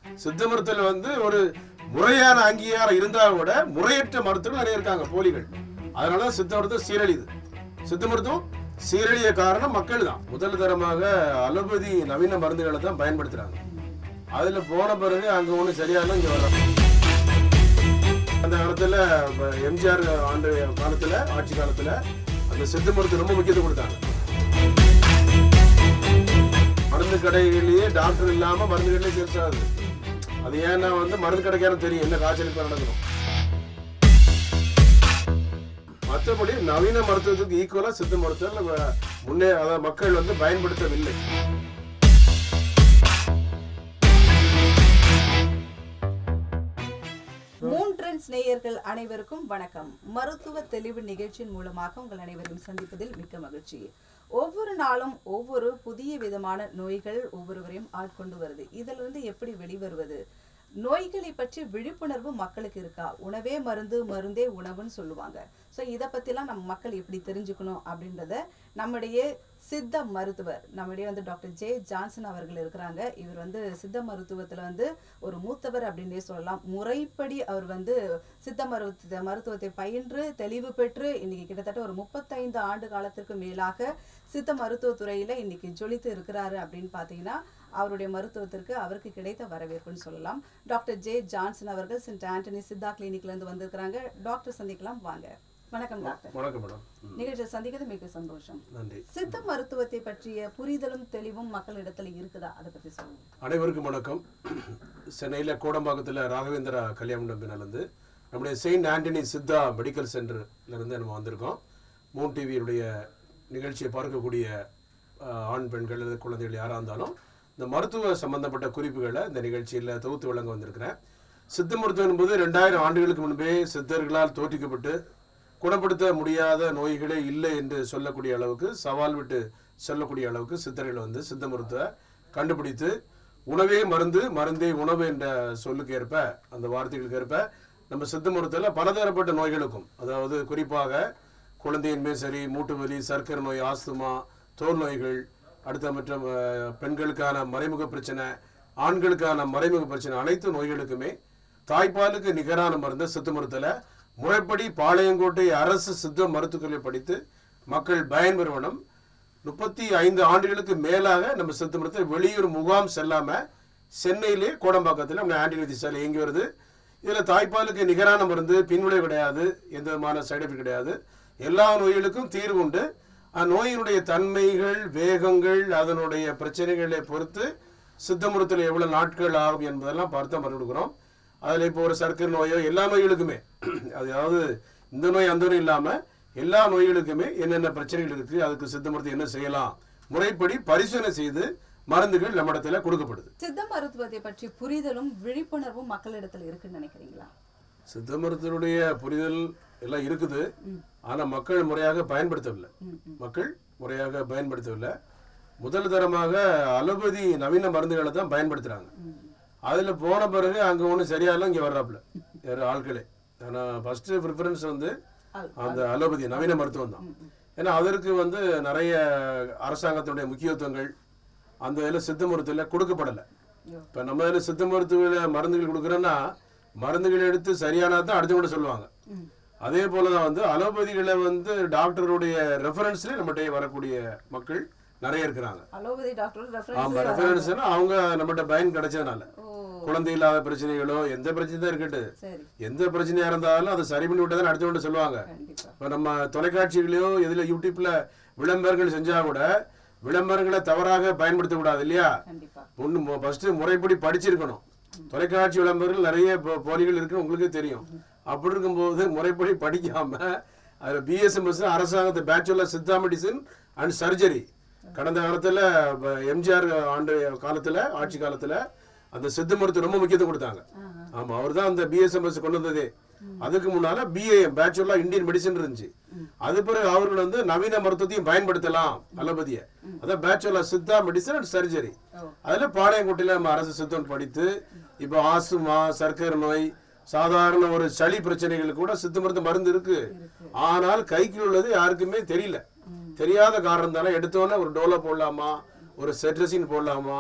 சித்த மருத்துவத்தில் வந்து ஒரு முறையான அங்கீகாரம் இருந்தா கூட முறையற்ற மருத்துவர்கள் நிறைய இருக்காங்க போலிகள் அதனால தான் சித்த மருத்துவம் சீரழியுது சித்த மருத்துவம் சீரழிய காரணம் மக்கள் தான் முதல் தரமாக அலோபதி நவீன மருந்துகளை தான் பயன்படுத்துறாங்க அதுல போன பிறகு அங்க ஒண்ணு சரியாலும் இங்க வரலாம் அந்த காலத்துல ப- எம்ஜிஆர் ஆண்டு காலத்துல ஆட்சி காலத்துல அந்த சித்த மருத்துவம் ரொம்ப முக்கியத்துவம் கொடுத்தாங்க மருந்து கடைகளிலேயே டாக்டர் இல்லாம மருந்துகளிலே சேர்ச்சாது அது ஏன்னா வந்து மருந்து கடைக்காரன் தெரியும் என்ன காய்ச்சல் இப்ப நடக்கணும் மற்றபடி நவீன மருத்துவத்துக்கு ஈக்குவலா சித்த மருத்துவம் நம்ம முன்னே அதாவது மக்கள் வந்து பயன்படுத்தவில்லை மூன் ட்ரெண்ட்ஸ் நேயர்கள் அனைவருக்கும் வணக்கம் மருத்துவ தெளிவு நிகழ்ச்சியின் மூலமாக உங்கள் அனைவரையும் சந்திப்பதில் மிக்க மகிழ்ச்சி ஒவ்வொரு நாளும் ஒவ்வொரு புதிய விதமான நோய்கள் ஒவ்வொருவரையும் ஆட்கொண்டு வருது இதுல இருந்து எப்படி வெளிவருவது நோய்களை பற்றி விழிப்புணர்வு மக்களுக்கு இருக்கா உணவே மருந்து மருந்தே உணவுன்னு சொல்லுவாங்க ஸோ இதை பற்றிலாம் நம்ம மக்கள் எப்படி தெரிஞ்சுக்கணும் அப்படின்றத நம்முடைய சித்த மருத்துவர் நம்முடைய வந்து டாக்டர் ஜே ஜான்சன் அவர்கள் இருக்கிறாங்க இவர் வந்து சித்த மருத்துவத்தில் வந்து ஒரு மூத்தவர் அப்படின்னே சொல்லலாம் முறைப்படி அவர் வந்து சித்த மருத்துவ மருத்துவத்தை பயின்று தெளிவு பெற்று இன்னைக்கு கிட்டத்தட்ட ஒரு முப்பத்தைந்து ஆண்டு காலத்திற்கு மேலாக சித்த மருத்துவத்துறையில இன்னைக்கு ஜொலித்து இருக்கிறாரு அப்படின்னு பார்த்தீங்கன்னா அவருடைய மருத்துவத்திற்கு அவருக்கு கிடைத்த வரவேற்புன்னு சொல்லலாம் டாக்டர் ஜே ஜான்சன் அவர்கள் சென்ட் ஆண்டனி சித்தா கிளினிக்ல இருந்து வந்திருக்கிறாங்க டாக்டர் சந்திக்கலாம் வாங்க வணக்கம் டாக்டர் வணக்கம் மேடம் ம், நிகழ்ச்சியை சந்திக்கிறது மிக சந்தோஷம் நன்றி சித்த மருத்துவத்தை பற்றிய புரிதலும் தெளிவும் மக்களிடத்துல இருக்குதா அதை பத்தி சொல்லுங்க அனைவருக்கும் வணக்கம் சென்னையில் கோடம்பாக்கத்தில் ராகவேந்திரா கல்யாணம் பின்னாலேருந்து நம்முடைய செயின்ட் ஆண்டனி சித்தா மெடிக்கல் சென்டர்ல இருந்து நம்ம வந்திருக்கோம் மூன் டிவியுடைய நிகழ்ச்சியை பார்க்கக்கூடிய அஹ், ஆண் பெண்கள் அல்லது குழந்தைகள் யாராக இருந்தாலும் இந்த மருத்துவ சம்பந்தப்பட்ட குறிப்புகளை இந்த நிகழ்ச்சியில் தொகுத்து வழங்க வந்திருக்கிறேன் சித்த மருத்துவம் என்பது ரெண்டாயிரம் ஆண்டுகளுக்கு முன்பே சித்தர்களால் தோற்றுக்கப்பட்டு குணப்படுத்த முடியாத நோய்களே இல்லை என்று சொல்லக்கூடிய அளவுக்கு சவால் விட்டு சொல்லக்கூடிய அளவுக்கு சித்தர்கள் வந்து சித்த மருத்துவ கண்டுபிடித்து உணவே மருந்து மருந்தே உணவு என்ற சொல்லுக்கு ஏற்ப அந்த வார்த்தைகளுக்கு ஏற்ப நம்ம சித்த மருத்துவத்தில் பலதரப்பட்ட நோய்களுக்கும் அதாவது குறிப்பாக குழந்தையின்மே சரி மூட்டு வலி சர்க்கரை நோய் ஆஸ்துமா தோல் நோய்கள் அடுத்த மற்றும் அஹ், பெண்களுக்கான மறைமுக பிரச்சனை ஆண்களுக்கான மறைமுக பிரச்சனை அனைத்து நோய்களுக்குமே தாய்ப்பாலுக்கு நிகரான மருந்து சித்த மருத்துவத்தில் முறைப்படி பாளையங்கோட்டை அரசு சித்த மருத்துவக்கல்வியை படித்து மக்கள் பயன்பெறுவனம் முப்பத்தி ஐந்து ஆண்டுகளுக்கு மேலாக நம்ம சித்த மருத்துவ வெளியூர் முகாம் செல்லாம சென்னையிலே கோடம்பாக்கத்தில் நம்ம ஆன்டி வைத்தியசாலை இயங்கி வருது இதில் தாய்ப்பாலுக்கு நிகரான மருந்து பின்விளைவு கிடையாது எந்த விதமான சைடு எஃபெக்ட் கிடையாது எல்லா நோய்களுக்கும் தீர்வு உண்டு அந்நோயினுடைய தன்மைகள் வேகங்கள் அதனுடைய பிரச்சனைகளை பொறுத்து சித்த மருத்துவத்தில் எவ்வளவு நாட்கள் ஆகும் என்பதெல்லாம் பார்த்து மருந்து கொடுக்குறோம் அதில் இப்போ ஒரு சர்க்கரை நோயோ எல்லா நோய்களுக்குமே அதாவது இந்த நோய் அந்த நோய் இல்லாமல் எல்லா நோய்களுக்குமே என்னென்ன பிரச்சனைகள் இருக்குது அதுக்கு சித்த மருத்துவம் என்ன செய்யலாம் முறைப்படி பரிசோதனை செய்து மருந்துகள் நம்மிடத்துல கொடுக்கப்படுது சித்த மருத்துவத்தை பற்றி புரிதலும் விழிப்புணர்வும் மக்களிடத்துல இருக்குன்னு நினைக்கிறீங்களா சித்த மருத்துவருடைய புரிதல் எல்லாம் இருக்குது ஆனா மக்கள் முறையாக பயன்படுத்தவில்லை மக்கள் முறையாக பயன்படுத்தவில்லை முதல் தரமாக அலோபதி நவீன மருந்துகளை தான் பயன்படுத்துறாங்க அதுல போன பிறகு அங்க ஒன்றும் சரியாலும் இங்க வர்றாப்புல வேற ஆட்களே ஆனா ஃபர்ஸ்ட் ப்ரிஃபரன்ஸ் வந்து அல்- அந்த அலோபதி நவீன மருத்துவம் தான் ஏன்னா அதற்கு வந்து நிறைய அரசாங்கத்தினுடைய முக்கியத்துவங்கள் அந்த இதில் சித்த மருத்துவத்தில் கொடுக்கப்படலை ஐயோ. இப்போ நம்ம இதில் சித்த மருத்துவ மருந்துகள் கொடுக்குறோன்னா மருந்துகள் எடுத்து சரியானா தான் அடுத்தவங்க சொல்லுவாங்க ம். அதே போல தான் வந்து அலோபதிகளை வந்து டாக்டருடைய ரெஃபரன்ஸ்ல நம்மகிட்ட வரக்கூடிய மக்கள் நிறைய இருக்கிறாங்க அலோபதி டாக்டர் ஆமா ரெஃபரன்ஸ் ரெஃபரன்ஸ்னா அவங்க நம்மகிட்ட பயன் கிடைச்சதுனால ஓ குழந்தை இல்லாத பிரச்சனைகளோ எந்த பிரச்சனை தான் இருக்கட்டும் சரி எந்த பிரச்சனையா இருந்தாலும் அதை சரி பண்ணி விட்டதான் அடுத்தவங்க சொல்லுவாங்க கண்டிப்பா இப்போ நம்ம தொலைக்காட்சிகளையோ இதுல யூடியூப்ல விளம்பரங்கள் செஞ்சா கூட விளம்பரங்களை தவறாக பயன்படுத்தக்கூடாது இல்லையா கண்டிப்பா ஒன்று ஃபர்ஸ்ட் முறைப்படி படிச்சிருக்கணும் தொலைக்காட்சி விளம்பரங்கள் நிறைய போ- போலிகள் இருக்குன்னு உங்களுக்கே தெரியும் அப்படி இருக்கும்போது முறைப்படி படிக்காம அதில் பிஎஸ்எம்எஸ் அரசாங்கத்து bachelor Siddha medicine and surgery கடந்த காலத்துல ப- எம்ஜிஆர் ஆண்டு காலத்துல ஆட்சி காலத்துல அந்த சித்த மருத்துவம் ரொம்ப முக்கியத்துவம் கொடுத்தாங்க ஆஹா. ஆமா அவர் தான் அந்த பிஎஸ்எம்எஸ் கொண்டு வந்ததே அதுக்கு முன்னால பிஏஎம் பேச்சுலர் இந்தியன் மெடிசன் இருந்துச்சு அது பிறகு அவர்கள் வந்து நவீன மருத்துவத்தையும் பயன்படுத்தலாம் அலோபதியை அதான் bachelor Siddha medicine and surgery ஓ அதுல பாளையங்கோட்டையில நம்ம அரசு சித்தம் படித்து இப்போ ஆஸ்துமா சர்க்கரை நோய் சாதாரண ஒரு சளி பிரச்சனைகளுக்கு கூட சித்த மருந்து மருந்து இருக்கு ஆனால் கைக்குள் உள்ளது யாருக்குமே தெரியல தெரியாத காரணத்தால எடுத்தோன்னே ஒரு டோலோ போடலாமா ஒரு செட்ரசின் போடலாமா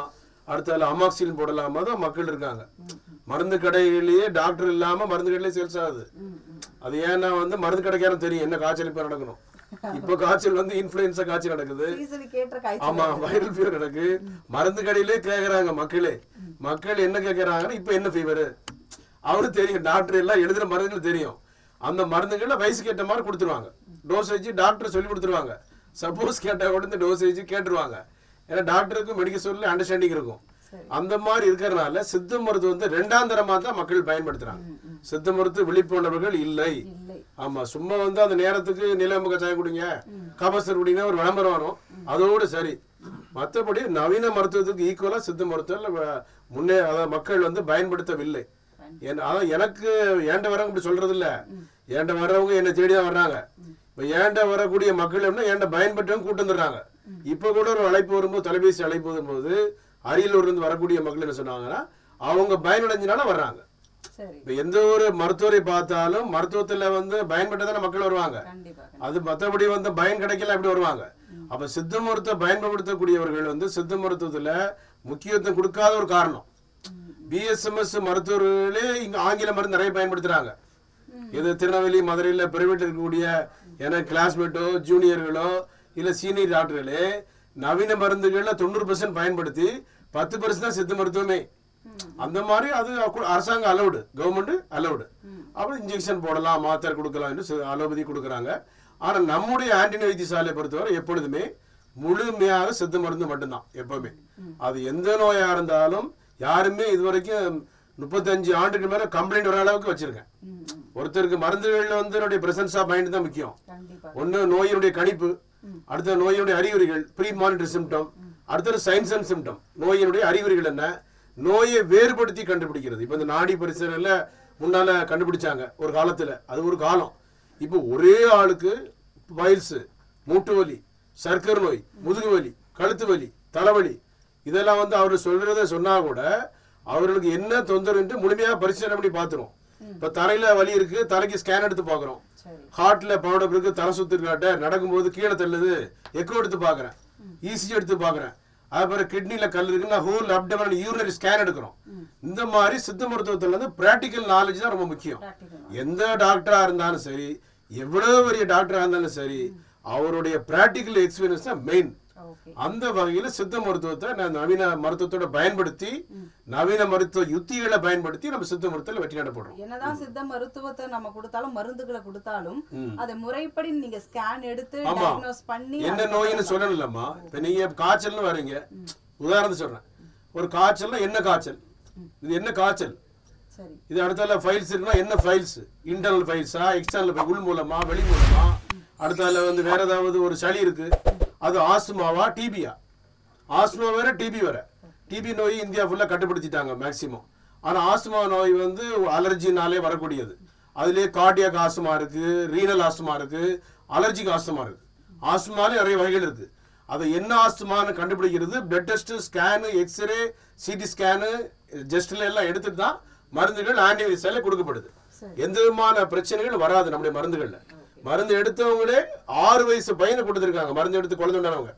அடுத்தால அமாக்சிலின் போடலாமா தான் மக்கள் இருக்காங்க மருந்து கடைகளிலேயே டாக்டர் இல்லாம மருந்து கடையிலே சேல்ஸ் ஆகுது ம், ம். அது ஏன்னா வந்து மருந்து கடைக்காரன் தெரியும் என்ன காய்ச்சல் இப்ப நடக்கணும் இப்ப காய்ச்சல் வந்து இன்ஃபுளுன்சா காய்ச்சல் நடக்குது சீசனுக்கு ஏற்ற காய்ச்சல் ஆமா வைரல் ஃபீவர் நடக்கு மருந்து கடையிலே கேக்குறாங்க மக்களே மக்கள் என்ன கேக்குறாங்கன்னா இப்ப என்ன ஃபீவர் அவரு தெரியும் டாக்டர் எல்லாம் எழுதுற மருந்துகள் தெரியும் அந்த மருந்துகளை வயசுக்கு ஏற்ற மாதிரி கொடுத்துருவாங்க டோசேஜ் டாக்டர் சொல்லி கொடுத்துருவாங்க சப்போஸ் கேட்டா கூட இந்த டோசேஜ் கேட்டுருவாங்க ஏன்னா டாக்டருக்கு மெடிக்கல் ஸ்டோர்ல அண்டர்ஸ்டாண்டிங் இருக்கும் சரி. அந்த மாதிரி இருக்கிறதுனால சித்த மருத்துவம் வந்து ரெண்டாம் தரமா தான் மக்கள் பயன்படுத்துறாங்க சித்த மருத்துவ விழிப்புணர்வுகள் இல்லை இல்லை ஆமா சும்மா வந்து அந்த நேரத்துக்கு நிலம்பு கச்சாயம் குடிங்க கபசர் குடிங்க ஒரு விளம்பரம் வரும் அதோடு சரி மற்றபடி நவீன மருத்துவத்துக்கு ஈக்குவலா சித்த மருத்துவம் வ- முன்னே அதாவது மக்கள் வந்து பயன்படுத்தவில்லை என்- அதான் எனக்கு ஏண்ட வரவங்க இப்படி சொல்றது இல்ல ஏண்ட வர்றவங்க என்ன தேடி தான் வர்றாங்க இப்ப ஏண்ட வரக்கூடிய மக்கள் என்ன ஏண்ட பயன்பட்டவங்க கூட்டு வந்துடுறாங்க இப்ப கூட ஒரு அழைப்பு வரும்போது தொலைபேசி அழைப்பு வரும்போது அரியலூர்ல இருந்து வரக்கூடிய மக்கள் என்ன சொன்னாங்கன்னா அவங்க பயனடைஞ்சனால வர்றாங்க சரி இப்ப எந்த ஒரு மருத்துவரை பார்த்தாலும் மருத்துவத்துல வந்து பயன்பட்டதான மக்கள் வருவாங்க கண்டிப்பா அது மத்தபடி வந்து பயன் கிடைக்கல அப்படி வருவாங்க அப்ப சித்த மருத்துவ பயன்படுத்தக்கூடியவர்கள் வந்து சித்த மருத்துவத்துல முக்கியத்துவம் கொடுக்காத ஒரு காரணம் பிஎஸ்எம்எஸ் மருத்துவர்களே இங்க ஆங்கில மருந்து நிறைய பயன்படுத்துறாங்க இது திருநெல்வேலி மதுரையில பிரைவேட் இருக்கக்கூடிய எனக்கு கிளாஸ்மேட்டோ ஜூனியர்களோ இல்ல சீனியர் டாக்டர்களே நவீன மருந்துகள்ல தொண்ணூறு பர்சன்ட் பயன்படுத்தி பத்து பர்சன்ட் தான் சித்த மருத்துவமே அந்த மாதிரி அது கு- அரசாங்கம் அலௌடு கவர்மெண்ட் அலௌடு அப்புறம் இன்ஜெக்ஷன் போடலாம் மாத்திரை கொடுக்கலாம் என்று சி- அலோபதி கொடுக்குறாங்க ஆனா நம்முடைய ஆன்டினி வைத்தியசாலையை பொறுத்தவரை எப்பொழுதுமே முழுமையாக சித்த மருந்து மட்டும்தான் எப்பவுமே அது எந்த நோயா இருந்தாலும் யாருமே இதுவரைக்கும் முப்பத்தஞ்சு ஆண்டுக்கு மேல கம்ப்ளைண்ட் வர அளவுக்கு வச்சிருக்கேன் ம், ம். ஒருத்தருக்கு மருந்துகள்ல வந்து என்னுடைய பிரசன்ஸ் ஆஃப் மைண்ட் தான் முக்கியம் கண்டிப்பா ஒண்ணு நோயினுடைய கணிப்பு அடுத்த நோயினுடைய அறிகுறிகள் ப்ரீ மானிட்டர் சிம்டம் அடுத்தது சைன்ஸ் அண்ட் சிம்டம் நோயினுடைய அறிகுறிகள் என்ன நோயை வேறுபடுத்தி கண்டுபிடிக்கிறது இப்போ இந்த நாடி பரிசோதனையில முன்னால கண்டுபிடிச்சாங்க ஒரு காலத்துல அது ஒரு காலம் இப்போ ஒரே ஆளுக்கு வயல்ஸ் மூட்டு வலி சர்க்கரை நோய் முதுகு வலி கழுத்து வலி தலைவலி இதெல்லாம் வந்து அவர் சொல்றத சொன்னா கூட அவர்களுக்கு என்ன தொந்தரவுன்ட்டு முழுமையாக பரிசீலனை பண்ணி பார்த்துரும் இப்போ தலையில வலி இருக்கு தலைக்கு ஸ்கேன் எடுத்து பார்க்குறோம் சரி ஹார்ட்ல பவுடர் இருக்கு தலை சுத்து காட்ட நடக்கும்போது கீழே தள்ளுது எக்கோ எடுத்து பார்க்கறேன் இசிஜி எடுத்து பார்க்கறேன் அதுக்கப்புறம் கிட்னில கல் இருக்கு நான் ஹோல் அப்டமன் யூரினரி ஸ்கேன் எடுக்கிறோம் இந்த மாதிரி சித்த மருத்துவத்துல வந்து பிராக்டிக்கல் நாலேஜ் தான் ரொம்ப முக்கியம் practical எந்த டாக்டரா இருந்தாலும் சரி எவ்வளவு பெரிய டாக்டரா இருந்தாலும் சரி அவருடைய பிராக்டிக்கல் எக்ஸ்பீரியன்ஸ் தான் மெயின் ஓகே அந்த வகையில சித்த மருத்துவத்தை நான் நவீன மருத்துவத்தோட பயன்படுத்தி நவீன மருத்துவ யுத்திகளை பயன்படுத்தி நம்ம சித்த மருத்துவத்தில் வெற்றி நடைபெறோம் என்னதான் சித்த மருத்துவத்தை நம்ம கொடுத்தாலும் மருந்துகளை கொடுத்தாலும் அதை முறைப்படி நீங்க ஸ்கேன் எடுத்து ஆமா. டயக்னோஸ் பண்ணி என்ன நோயின்னு சொல்லணும்லம்மா இப்ப நீங்க காய்ச்சல்னு வரீங்க உதாரணத்துக்கு சொல்றேன் ஒரு காய்ச்சல்னா என்ன காய்ச்சல் இது என்ன காய்ச்சல் சரி இது அடுத்தால ஃபைல்ஸ் இருக்குன்னா என்ன ஃபைல்ஸ் இன்டர்னல் ஃபைல்ஸா எக்ஸ்டர்னல் உள் மூலமா வெளி மூலமா அடுத்தால வந்து வேற ஏதாவது ஒரு சளி இருக்கு அது ஆஸ்துமாவா டிபியா ஆஸ்துமா வேற டிபி வேற டிபி நோய் இந்தியா ஃபுல்லா கட்டுப்படுத்திட்டாங்க மேக்சிமம் ஆனா ஆஸ்துமா நோய் வந்து அலர்ஜினாலே வரக்கூடியது அதுலயே கார்டியாக் ஆஸ்துமா இருக்கு ரீனல் ஆஸ்துமா இருக்கு அலர்ஜிக் ஆஸ்துமா இருக்கு ஆஸ்துமாலே நிறைய வகைகள் இருக்கு அதை என்ன ஆஸ்துமான்னு கண்டுபிடிக்கிறது blood test scan X ray CT scan ஜெஸ்ட்ல எல்லாம் எடுத்துட்டு தான் மருந்துகள் ஆன்டிவைரஸால கொடுக்கப்படுது சரி. எந்த விதமான பிரச்சனைகள் வராது நம்முடைய மருந்துகள்ல மருந்து எடுத்தவங்களே ஆறு வயசு பையனை கொடுத்துருக்காங்க மருந்து எடுத்து குழந்தை உண்டானவங்க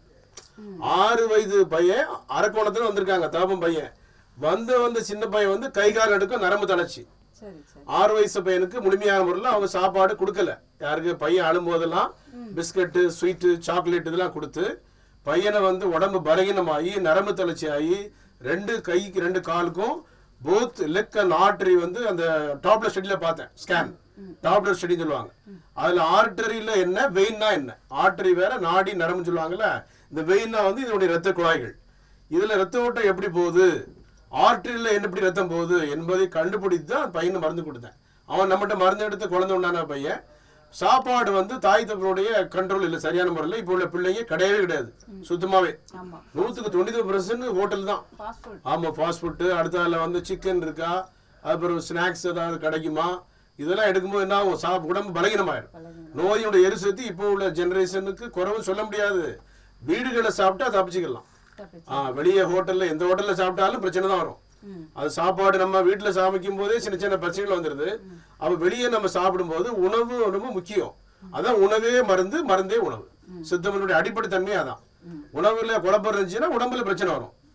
ஆறு வயது பையன் அரக்கோணத்துல வந்திருக்காங்க தாபம் பையன் வந்து வந்து சின்ன பையன் வந்து கை கால் எடுக்கும் நரம்பு தளர்ச்சி சரி சரி ஆறு வயசு பையனுக்கு முழுமையான முறையில் அவங்க சாப்பாடு கொடுக்கல யாருக்கு பையன் அழும்போதெல்லாம் பிஸ்கட்டு ஸ்வீட்டு சாக்லேட் இதெல்லாம் கொடுத்து பையனை வந்து உடம்பு பலகீனமாகி நரம்பு தளர்ச்சி ஆகி ரெண்டு கைக்கு ரெண்டு காலுக்கும் போத் லெக் அண்ட் ஆர்டரி வந்து அந்த டாப்ல ஸ்டடியில பார்த்தேன் ஸ்கேன் டாப்ல ஸ்டடின்னு சொல்லுவாங்க அதுல ஆர்டரியில என்ன வெயின்னா என்ன ஆர்டரி வேற நாடி நரம்பு சொல்லுவாங்கல்ல இந்த வெயின்னா வந்து இதனுடைய ரத்த குழாய்கள் இதுல ரத்த ஓட்டம் எப்படி போகுது ஆர்டரியில் என்ன எப்படி ரத்தம் போகுது என்பதை கண்டுபிடித்து தான் பையனு மருந்து கொடுத்தேன் அவன் நம்மகிட்ட மருந்து எடுத்து குழந்தை உண்டான பையன் சாப்பாடு வந்து தாய் தப்பனுடைய கண்ட்ரோல் இல்லை சரியான முறையில் இப்போ உள்ள பிள்ளைங்க கிடையவே கிடையாது சுத்தமாவே ஆமா நூற்றுக்கு தொண்ணூறு பர்சன்ட் ஹோட்டல் தான் ஃபாஸ்ட் ஃபுட் ஆமாம் ஃபாஸ்ட் ஃபுட்டு அடுத்த அதில் வந்து சிக்கன் இருக்கா அப்புறம் ஸ்நாக்ஸ் ஏதாவது கிடைக்குமா இதெல்லாம் எடுக்கும்போது என்ன ஆகும் சா உடம்பு பலகீனமாயிடும் பலகீனம். நோயினுடைய எரிசக்தி இப்போ உள்ள ஜெனரேஷனுக்கு குறைவு சொல்ல முடியாது வீடுகளை சாப்பிட்டா தப்பிச்சுக்கலாம் தப்பிச்சு ஆ வெளியே ஹோட்டல்ல எந்த ஹோட்டல்ல சாப்பிட்டாலும் பிரச்சனை தான் வரும் ம் அது சாப்பாடு நம்ம வீட்டுல சமைக்கும் போதே சின்ன சின்ன பிரச்சனைகள் வந்துருது அப்ப வெளியே நம்ம சாப்பிடும்போது உணவு ரொம்ப முக்கியம் அதான் உணவே மருந்து மருந்தே உணவு சித்தமனுடைய அடிப்படை தன்மை அதான் உணவுல குழப்பம் இருந்துச்சுன்னா உடம்புல பிரச்சனை வரும்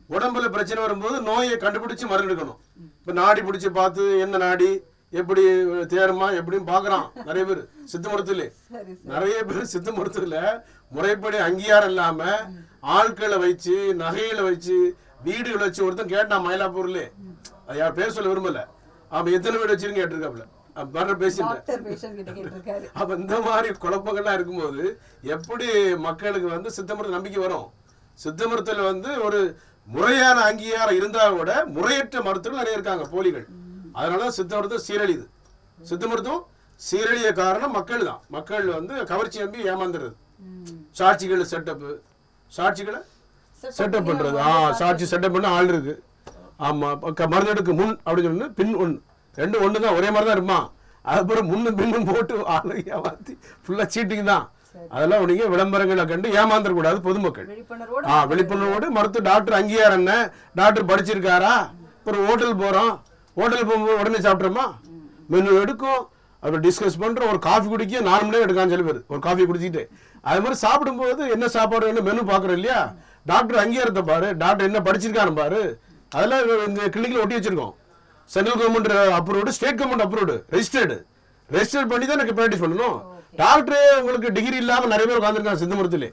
உடம்புல பிரச்சனை வரும்போது நோயை கண்டுபிடிச்சு மருந்து எடுக்கணும் இப்ப நாடி பிடிச்சு பார்த்து என்ன நாடி எப்படி தேருமா எப்படின்னு பார்க்கறான் நிறைய பேர் சித்த மருத்துவலே சரி நிறைய பேர் சித்த மருத்துவத்துல முறைப்படி அங்கீகாரம் இல்லாம ஆட்களை வச்சு நகைகளை வச்சு வீடுகளை வச்சு ஒருத்தன் கேட்டான் மயிலாப்பூர்ல அது யார் பேர் சொல்ல விரும்பல அவன் எத்தனை வீடு வச்சிருங்க கேட்டிருக்காப்ல வர்ற பேசிட்டு டாக்டர் பேஷண்ட் கிட்ட கேட்டிருக்காரு அப்ப இந்த மாதிரி குழப்பங்கள்லாம் இருக்கும்போது எப்படி மக்களுக்கு வந்து சித்த மருத்துவ நம்பிக்கை வரும் சித்த மருத்துவத்துல வந்து ஒரு முறையான அங்கீகாரம் இருந்தா கூட முறையற்ற மருத்துவர்கள் நிறைய இருக்காங்க போலிகள் அதனால சித்த மருத்துவம் சீரழியுது சித்த மருத்துவம் சீரழிய காரணம் மக்கள் தான் மக்கள் வந்து கவர்ச்சி நம்பி ஏமாந்துடுறது ம். சாட்சிகள் செட்டப்பு சாட்சிகளை Setup செட்டப் பண்றது ஆ சாட்சி செட்டப் பண்ண ஆள் இருக்கு ஆமா பக்க- மருந்தெடுக்கு முன் அப்படின்னு சொன்னு பின் ஒன்று ரெண்டு ஒன்று தான் ஒரே மாதிரி தான் இருப்பான் அதுக்கப்புறம் முன்னும் பின்னும் போட்டு ஆளு ஏமாத்தி ஃபுல்லா சீட்டிங் தான் அதெல்லாம் நீங்க விளம்பரங்களை கண்டு ஏமாந்துடக்கூடாது பொதுமக்கள் விழிப்புணர்வோடு ஆ விழிப்புணர்வோடு மருத்துவ டாக்டர் அங்கீகாரம் என்ன டாக்டர் படிச்சிருக்காரா அப்புறம் ஹோட்டல் போறோம் ஹோட்டல் போகும்போது உடனே சாப்பிட்றோமா மெனு எடுக்கும் அப்புறம் டிஸ்கஸ் பண்றோம் ஒரு காஃபி குடிக்க நாலு மணி நேரம் எடுக்கான்னு சில பேர் ஒரு காஃபி குடிச்சிட்டு அது மாதிரி சாப்பிடும்போது என்ன சாப்பாடு என்ன மெனு பார்க்குறோம் இல்லையா டாக்டர் அங்கீகாரத்தை பாரு டாக்டர் என்ன படிச்சிருக்கான்னு பாரு அதெல்லாம் இந்த கிளினிக்ல ஒட்டி வச்சிருக்கோம் central government approved state government approved registered register பண்ணி தான் எனக்கு ப்ராக்டிஸ் பண்ணணும் டாக்டரே உங்களுக்கு டிகிரி இல்லாம நிறைய பேர் உட்காந்துருக்காங்க சித்த மருத்துவத்திலே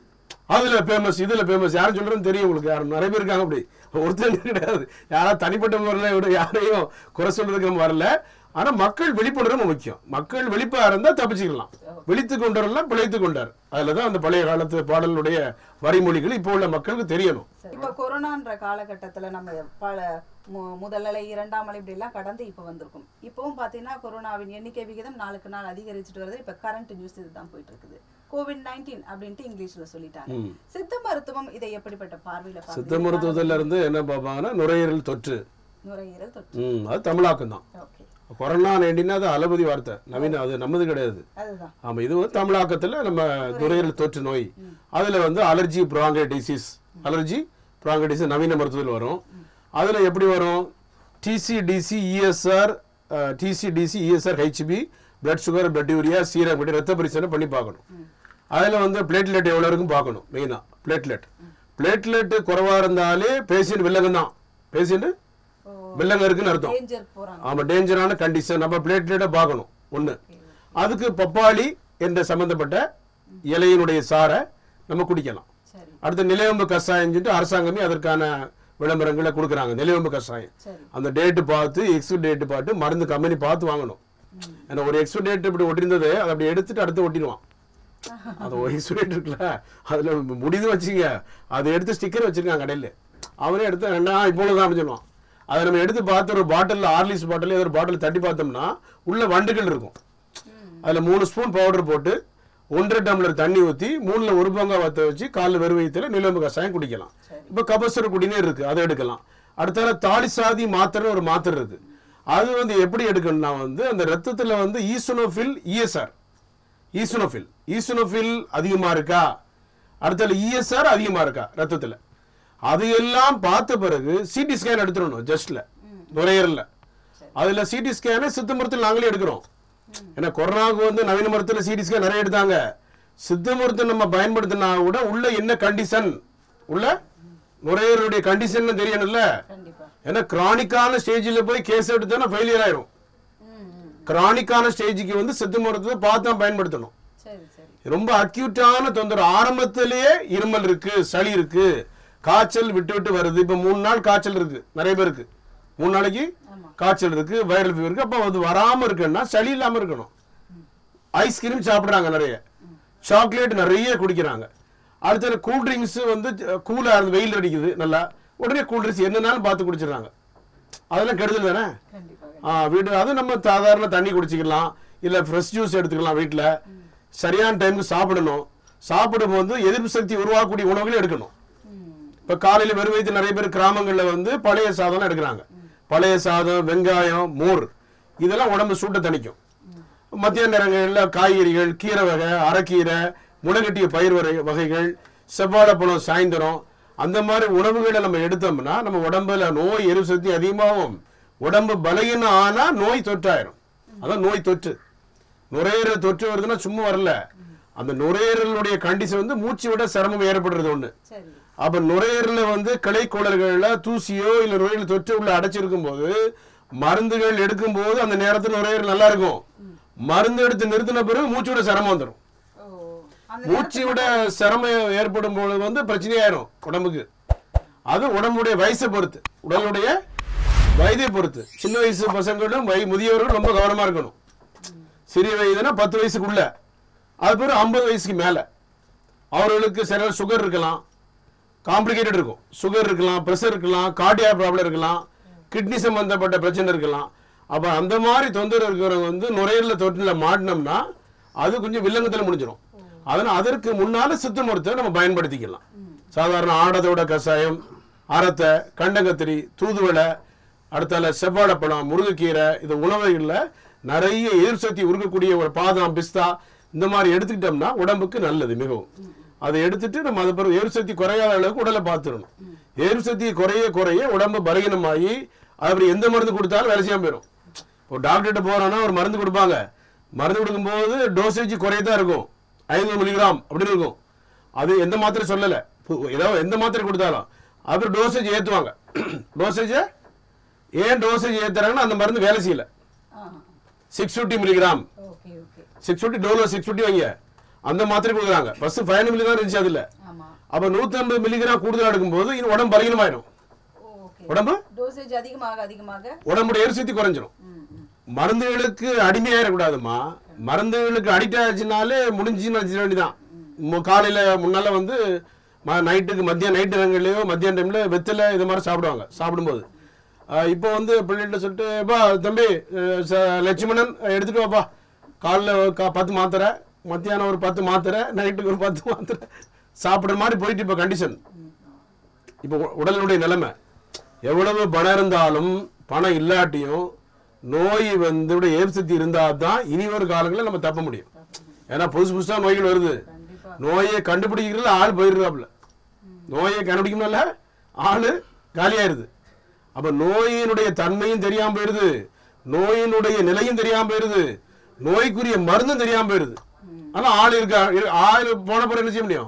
அதுல ஃபேமஸ் இதுல ஃபேமஸ் யாரும் சொல்றதுன்னு தெரியும் உங்களுக்கு யாரும் நிறைய பேர் இருக்காங்க அப்படி ஒருத்தர் கிடையாது யாரா தனிப்பட்ட முறையில் விட யாரையும் குறை சொல்றதுக்கு நம்ம வரல ஆனா மக்கள் விழிப்புணர்வு முக்கியம் மக்கள் விழிப்பா இருந்தா தப்பிச்சுக்கலாம் விழித்து கொண்டவரெல்லாம் பிழைத்து கொண்டார் அதுலதான் அந்த பழைய காலத்து பாடலுடைய வரிமொழிகள் இப்போ உள்ள மக்களுக்கு தெரியணும் சரி. இப்ப கொரோனான்ற காலகட்டத்துல நம்ம பல மு- முதல் அலை இரண்டாம் அலை இப்படி எல்லாம் கடந்து இப்ப வந்திருக்கும் இப்பவும் பாத்தீங்கன்னா கொரோனாவின் எண்ணிக்கை விகிதம் நாளுக்கு நாள் அதிகரிச்சுட்டு வருது இப்ப கரண்ட் நியூஸ் இதுதான் போயிட்டு இருக்குது கோவிட் நைன்டீன் அப்படின்ட்டு இங்கிலீஷ்ல சொல்லிட்டாங்க சித்த மருத்துவம் இதை எப்படிப்பட்ட பார்வையில சித்த பாக்குறீங்க மருத்துவத்துல இருந்து என்ன பார்ப்பாங்கன்னா நுரையீரல் தொற்று நுரையீரல் தொற்று ம் அது தமிழாக்கம் தான் ஓகே கொரோனா நைன்டீன் அது அலபதி வார்த்தை நவீன அது நம்மது கிடையாது அதுதான் ஆமா இது வந்து தமிழாக்கத்துல நம்ம நுரையீரல் தொற்று நோய் அதுல வந்து அலர்ஜி ப்ராங்கைடிசிஸ் அலர்ஜி ப்ராங்கைடிசிஸ் நவீன மருத்துவத்தில் வரும் அதுல எப்படி வரும் TC DC ESR TC DC ESR HB blood sugar blood urea serum இப்படி ரத்த பரிசோதனை பண்ணி பார்க்கணும் அதுல வந்து பிளேட்லெட் எவ்வளவு இருக்குன்னு பார்க்கணும் மெயினா பிளேட்லெட் பிளேட்லெட் குறைவா இருந்தாலே பேஷண்ட் வில்லங்கம் தான் பேஷண்ட் ஓ வில்லங்கம் இருக்குன்னு அர்த்தம் டேஞ்சர் போறாங்க ஆமா டேஞ்சரான கண்டிஷன் நம்ம பிளேட்லெட்டை பார்க்கணும் ஒண்ணு அதுக்கு பப்பாளி என்ற சம்பந்தப்பட்ட இலையினுடைய சாறை நம்ம குடிக்கலாம் சரி அடுத்து நிலையம்பு கஷாயம் சொல்லிட்டு அரசாங்கமே அதற்கான விளம்பரங்களை கொடுக்குறாங்க நிலையம்பு கஷாயம் சரி அந்த டேட்டு பார்த்து எக்ஸ்பைரி டேட்டு பார்த்து மருந்து கம்பெனி பார்த்து வாங்கணும் ஏன்னா ஒரு எக்ஸ்பைரி டேட் இப்படி ஒட்டியிருந்தது அதை அப்படி எடுத்துட்டு அடுத்து ஒட்டிடுவான் அது ஒரு எக்ஸ்பைரி டேட் இருக்குல்ல அதுல முடிது வச்சுங்க அதை எடுத்து ஸ்டிக்கர் வச்சிருக்காங்க கடையில் அவரே எடுத்து ரெண்டா இப்பொழுதுதான் அப்படின்னு சொல்லுவான் அதை நம்ம எடுத்து பார்த்து ஒரு பாட்டில் ஆர்லிஸ் பாட்டில் ஏதோ ஒரு பாட்டில் தட்டி பார்த்தோம்னா உள்ள வண்டுகள் இருக்கும் அதுல மூணு ஸ்பூன் பவுடர் போட்டு ஒன்றரை டம்ளர் தண்ணி ஊற்றி மூணுல ஒரு பங்கா வத்த வச்சு காலில் வெறும் வயிற்றுல நிலம்பு கஷாயம் குடிக்கலாம் இப்போ கபசுர குடிநீர் இருக்கு அதை எடுக்கலாம் அடுத்தால தாலிசாதி மாத்திரை ஒரு மாத்திரை இருக்கு அது வந்து எப்படி எடுக்கணும்னா வந்து அந்த ரத்தத்துல வந்து ஈசுனோஃபில் இஎஸ்ஆர் ஈசுனோஃபில் ஈசுனோஃபில் அதிகமா இருக்கா அடுத்தால இஎஸ்ஆர் அதிகமா இருக்கா ரத்தத்துல அது எல்லாம் பார்த்த பிறகு சிடி ஸ்கேன் எடுத்துடணும் ஜஸ்ட்ல நுரையீரல்ல அதுல சிடி ஸ்கேனை சித்த மருத்துவத்தில் நாங்களே எடுக்கிறோம் ஏன்னா கொரோனாவுக்கு வந்து நவீன மருத்துவத்தில் சிடி ஸ்கேன் நிறைய எடுத்தாங்க சித்த மருத்துவம் நம்ம பயன்படுத்தினா கூட உள்ள என்ன கண்டிஷன் உள்ள நுரையீரலுடைய கண்டிஷன் தெரியணும்ல கண்டிப்பா ஏன்னா கிரானிக்கான ஸ்டேஜில் போய் கேஸ் எடுத்தோன்னா ஃபெயிலியர் ஆயிரும் ம் ம். கிரானிக்கான ஸ்டேஜுக்கு வந்து சித்த மருத்துவத்தை பார்த்து தான் பயன்படுத்தணும் சரி சரி ரொம்ப அக்யூட்டான தொந்தரவு ஆரம்பத்திலேயே இருமல் இருக்கு சளி இருக்கு காய்ச்சல் விட்டு விட்டு வருது இப்ப மூணு நாள் காய்ச்சல் இருக்கு நிறைய பேருக்கு மூணு நாளைக்கு ஆமா காய்ச்சல் இருக்கு வைரல் ஃபீவர் இருக்கு அப்ப அது வராம இருக்குன்னா சளி இல்லாம இருக்கணும் ஐஸ்கிரீம் சாப்பிடுறாங்க நிறைய சாக்லேட் நிறைய குடிக்கிறாங்க அடுத்தது கூல் ட்ரிங்க்ஸ் வந்து கூலா இருந்து வெயில் அடிக்குது நல்லா உடனே கூல் ட்ரிங்க்ஸ் என்னன்னாலும் பார்த்து குடிச்சிடுறாங்க அதெல்லாம் கெடுதல் தானே கண்டிப்பா ஆ வீடு அது நம்ம சாதாரண தண்ணி குடிச்சிக்கலாம் இல்ல ஃப்ரெஷ் ஜூஸ் எடுத்துக்கலாம் வீட்ல சரியான டைமுக்கு சாப்பிடணும் சாப்பிடும்போது எதிர்ப்பு சக்தி உருவாக்கக்கூடிய உணவுகளை எடுக்கணும் ம் இப்ப காலையில வெறும் வயிற்று நிறைய பேர் கிராமங்கள்ல வந்து பழைய சாதம் எடுக்கிறாங்க பழைய சாதம் வெங்காயம் மோர் இதெல்லாம் உடம்பு சூட்டை தணிக்கும் மத்திய நேரங்கள்ல காய்கறிகள் கீரை வகை அரைக்கீரை முளைகட்டிய பயிர் வகை வகைகள் செவ்வாழைப்பழம் சாயந்தரம் அந்த மாதிரி உணவுகளை நம்ம எடுத்தோம்னா நம்ம உடம்புல நோய் எரிவு சக்தி அதிகமாகும் உடம்பு பலகீனம் ஆனா நோய் தொற்றாயிரும் அதான் நோய் தொற்று நுரையீரல் தொற்று வருதுன்னா சும்மா வரல அந்த நுரையீரலுடைய கண்டிஷன் வந்து மூச்சு விட சிரமம் ஏற்படுறது ஒண்ணு சரி அப்ப நுரையீரல்ல வந்து கிளைக்கோளர்கள்ல தூசியோ இல்ல நுரையீரல் தொற்று உள்ள அடைச்சிருக்கும் போது மருந்துகள் எடுக்கும் போது அந்த நேரத்துல நுரையீரல் நல்லா இருக்கும் மருந்து எடுத்து நிறுத்தின பிறகு மூச்சு விட சிரமம் வந்துடும் ஓ அந்த மூச்சு விட சிரமம் ஏற்படும் பொழுது வந்து பிரச்சனையாயிரும் உடம்புக்கு அது உடம்புடைய வயசை பொறுத்து உடலுடைய வயதை பொறுத்து சின்ன வயசு பசங்களும் வய முதியவர்களும் ரொம்ப கவனமா இருக்கணும் சிறிய வயதுனா பத்து வயசுக்குள்ள அது பிறகு ஐம்பது வயசுக்கு மேல அவர்களுக்கு சில சுகர் இருக்கலாம் காம்ப்ளிகேட்டட் இருக்கும் சுகர் இருக்கலாம் ப்ரெஷர் இருக்கலாம் கார்டியா ப்ராப்ளம் இருக்கலாம் கிட்னி சம்பந்தப்பட்ட பிரச்சனை இருக்கலாம் அப்ப அந்த மாதிரி தொந்தரவு இருக்கிறவங்க வந்து நுரையீரல தொற்றில மாட்டினோம்னா அது கொஞ்சம் வில்லங்கத்தில் முடிஞ்சிடும் அதனால அதற்கு முன்னால சித்த மருத்துவம் நம்ம பயன்படுத்திக்கலாம் சாதாரண ஆடதோட கஷாயம் அரத்தை கண்டங்கத்திரி தூதுவளை அடுத்தால செவ்வாழைப்பழம் முருங்கைக்கீரை இது உணவுகளில் நிறைய எதிர் சக்தி உருக்கக்கூடிய ஒரு பாதாம் பிஸ்தா இந்த மாதிரி எடுத்துக்கிட்டோம்னா உடம்புக்கு நல்லது மிகவும் அதை எடுத்துட்டு நம்ம அது பிறகு எதிர் சக்தி குறையாத அளவுக்கு உடலை பார்த்துடணும் எதிர் சக்தி குறைய குறைய உடம்பு பலகீனமாகி அப்படி எந்த மருந்து கொடுத்தாலும் வேலை செய்யாம போயிடும் இப்போ டாக்டர்கிட்ட போறோம்னா ஒரு மருந்து கொடுப்பாங்க மருந்து கொடுக்கும்போது டோசேஜ் குறையதான் இருக்கும் ஐநூறு மில்லிகிராம் அப்படின்னு இருக்கும் அது எந்த மாத்திரை சொல்லலை பு- ஏதாவது எந்த மாத்திரை கொடுத்தாலும் அப்புறம் டோசேஜ் ஏற்றுவாங்க டோசேஜை ஏன் டோசேஜ் ஏற்றுறாங்கன்னா அந்த மருந்து வேலை செய்யல ஆ six fifty milligram okay okay six fifty Dolo six fifty வைங்க அந்த மாத்திரை கொடுக்குறாங்க ஃபர்ஸ்ட் ஃபைவ் மில்லி தான் இருந்துச்சு அதில் ஆமா அப்போ நூற்றம்பது மில்லிகிராம் கூடுதலாக எடுக்கும்போது இது உடம்பு பலகீனமாயிடும் ஓகே உடம்பு டோசேஜ் அதிகமாக அதிகமாக உடம்புடைய எரிசக்தி குறைஞ்சிரும் ம் ம் மருந்துகளுக்கு அடிமையாயிடக்கூடாதும்மா மருந்துகளுக்கு அடிக்ட் ஆச்சுனாலே முடிஞ்சுன்னு நினச்சிட வேண்டியதான் மு- காலையில முன்னால வந்து ம- நைட்டுக்கு மத்திய நைட்டு நேரங்கள்லயோ மத்தியான டைம்ல வெத்தலை இது மாதிரி சாப்பிடுவாங்க சாப்பிடும்போது ஆஹ் இப்போ வந்து பிள்ளைகிட்ட சொல்லிட்டு பா தம்பி அஹ் ச- லட்சுமணன் எடுத்துட்டு வாப்பா காலைல ஒரு கா- பத்து மாத்திரை மத்தியானம் ஒரு பத்து மாத்திரை நைட்டுக்கு ஒரு பத்து மாத்திரை சாப்பிட்ற மாதிரி போயிட்டு இப்போ கண்டிஷன் இப்போ உ- உடலுடைய நிலைமை எவ்வளவு பணம் இருந்தாலும் பணம் இல்லாட்டியும் நோய் வந்து ஏற்பு சக்தி இருந்தால் தான் இனி ஒரு காலங்களில் நம்ம தப்ப முடியும் ஏன்னா புதுசு புதுசாக நோய்கள் வருது கண்டிப்பா நோயை கண்டுபிடிக்கிறதுல ஆள் போயிடுறாப்புல நோயை கண்டுபிடிக்கணும்ல ஆள் காலியாயிருது அப்ப நோயினுடைய தன்மையும் தெரியாம போயிருது நோயினுடைய நிலையும் தெரியாம போயிருது நோய்க்குரிய மருந்தும் தெரியாம போயிருது ஆனா ஆள் இருக்கா இரு- ஆள் போன பிறகு என்ன செய்ய முடியும்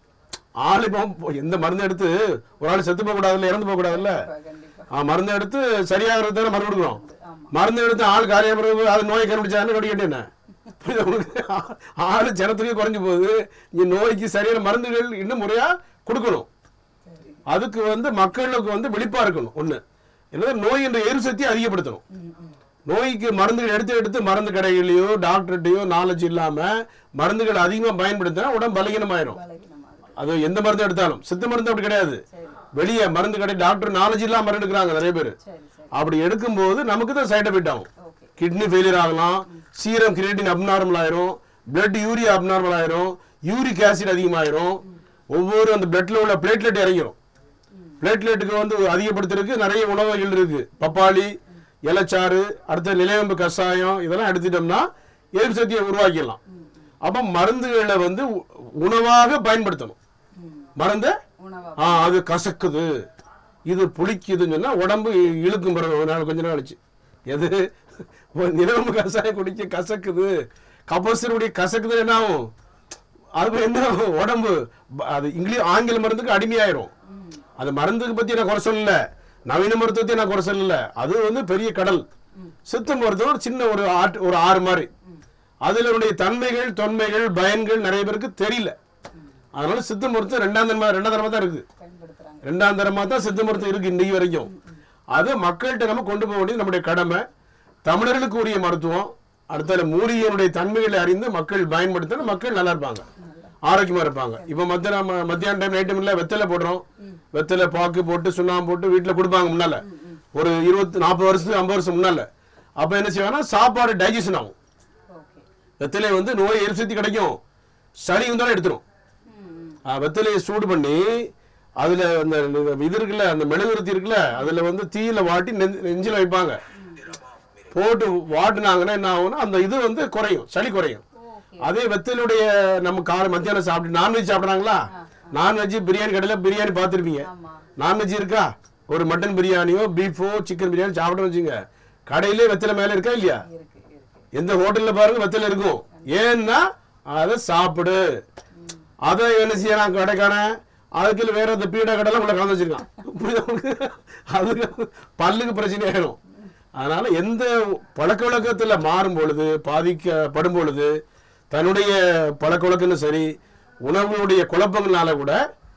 ஆள் இப்போ எந்த மருந்து எடுத்து ஒரு ஆள் செத்து போக கூடாதுல்ல இறந்து போக கூடாதுல்ல கண்டிப்பா ஆ, மருந்து எடுத்து சரியாகிறது தானே மருந்து கொடுக்குறோம் ஆமா மருந்து எடுத்து ஆள் காலியாக பிறகு அது நோயை கண்டுபிடிச்சாருன்னு கண்டுக்கிட்டு என்ன புரியுதா உங்களுக்கு? ஆள் ஜனத்துக்கே குறைஞ்சு போகுது இங்க நோய்க்கு சரியான மருந்துகள் இன்னும் முறையா கொடுக்கணும் சரி அதுக்கு வந்து மக்களுக்கு வந்து விழிப்பா இருக்கணும் ஒண்ணு என்னது நோய் என்ற எரிசக்தியை அதிகப்படுத்தணும் ம் ம் நோய்க்கு மருந்துகள் எடுத்து எடுத்து மருந்து கடைகளையோ டாக்டர்கிட்டயோ நாலேஜ் இல்லாம மருந்துகள் அதிகமா பயன்படுத்தினா உடம்பு பலகீனமாயிரும் பலகீனமாக அது எந்த மருந்து எடுத்தாலும் சித்த மருந்து அப்படி கிடையாது சரி வெளியே மருந்து கடை டாக்டர் நாலேஜ் இல்லாம மருந்து எடுக்கிறாங்க நிறைய பேர் சரி சரி அப்படி எடுக்கும்போது நமக்கு தான் சைட் எஃபெக்ட் ஆகும் ஓகே கிட்னி ஃபெயிலியர் ஆகலாம் சீரம் கிரியேட்டின் அப்நார்மல் ஆயிரும் பிளட் யூரியா அப்நார்மல் ஆயிரும் யூரிக் ஆசிட் அதிகமாயிரும் ஒவ்வொரு அந்த பிளட்ல உள்ள பிளேட்லெட் இறங்கிரும் பிளேட்லெட்டுக்கு வந்து அதிகப்படுத்துறதுக்கு நிறைய உணவுகள் இருக்கு பப்பாளி இலைச்சாறு அடுத்த நிலையம்பு கஷாயம் இதெல்லாம் எடுத்துட்டோம்னா எதிர்ப்பு சக்தியை உருவாக்கிடலாம் அப்ப மருந்துகளை வந்து உ- உணவாக பயன்படுத்தணும் ம் மருந்தை உணவா ஆ அது கசக்குது இது புளிக்குதுன்னு சொன்னா உடம்பு இழுக்கும் பிறகு ஒரு நாள் கொஞ்ச நாள் கழிச்சு எது ஒரு நிலவம்பு கசாயம் குடிக்க கசக்குது கபசருடைய கசக்குது என்ன ஆகும் அது என்ன ஆகும்? உடம்பு ப- அது இங்கிலீஷ் ஆங்கில மருந்துக்கு அடிமையாயிரும் ம் அந்த மருந்துக்கு பத்தி நான் குறை சொல்லல நவீன மருத்துவத்தை நான் குறை சொல்லல அது வந்து பெரிய கடல் சித்த மருத்துவம் ஒரு சின்ன ஒரு ஆட்டு ஒரு ஆறு மாதிரி அதிலுடைய தன்மைகள் தொன்மைகள் பயன்கள் நிறைய பேருக்கு தெரியல அதனால சித்த மருத்துவம் ரெண்டாம் தரமா ரெண்டாம் தரமா தான் இருக்கு பயன்படுத்துறாங்க ரெண்டாம் தரமா தான் சித்த மருத்துவம் இருக்கு இன்னைக்கு வரைக்கும் அது மக்கள்கிட்ட நம்ம கொண்டு போக வேண்டியது நம்முடைய கடமை தமிழர்களுக்கு உரிய மருத்துவம் அடுத்த மூலிகையினுடைய தன்மைகளை அறிந்து மக்கள் பயன்படுத்தினா மக்கள் நல்லா இருப்பாங்க ஆரோக்கியமா இருப்பாங்க இப்ப மத்தியான மத்தியான டைம் நைட் டைம்ல வெத்தலை போடுறோம் வெத்தலை பாக்கு போட்டு சுண்ணாம்பு போட்டு வீட்டுல கொடுப்பாங்க முன்னால ஒரு இருபத்தி நாற்பது வருஷத்துக்கு ஐம்பது வருஷம் முன்னால அப்ப என்ன செய்வாங்கன்னா சாப்பாடு டைஜஷன் ஆகும் ஓகே வெத்தலை வந்து நோய் எரிசக்தி கிடைக்கும் சளி வந்தாலும் எடுத்துரும் ம் ம் ஆ, வெத்தலையை சூடு பண்ணி அதுல அந்த இது இருக்குல்ல அந்த மெழுகுவர்த்தி இருக்குல்ல அதுல வந்து தீயில வாட்டி நெஞ்ச- நெஞ்சில வைப்பாங்க போட்டு வாட்டுனாங்கன்னா என்ன ஆகும்னா அந்த இது வந்து குறையும் சளி குறையும் ஓகே அதே வெத்தலுடைய நம்ம காலை மத்தியானம் சாப்பிட்டு நான்வெஜ் சாப்பிட்றாங்களா நான்வெஜ் பிரியாணி கடையில் பிரியாணி பார்த்துருப்பீங்க ஆமா நான்வெஜ் இருக்கா ஒரு மட்டன் பிரியாணியோ பீஃபோ சிக்கன் பிரியாணி சாப்பிட்டு வச்சுங்க கடையிலே வெத்தலை மேலே இருக்கா இல்லையா இருக்கு இருக்கு எந்த ஹோட்டல்ல பாருங்க வெத்தலை இருக்கும் ஏன்னா அதை சாப்பிடு அதை என்ன செய்யறான் கடைக்கான அதுக்குள்ள வேற இந்த பீடை கடலை உள்ள கலந்து வச்சிருக்கான் புரியுதா உங்களுக்கு? அது பல்லுக்கு பிரச்சனை ஆயிடும் அதனால எந்த பழக்க வழக்கத்துல மாறும் பொழுது பாதிக்கப்படும் பொழுது தன்னுடைய பழக்க வழக்கமும் சரி உணவுடைய குழப்பங்களால கூட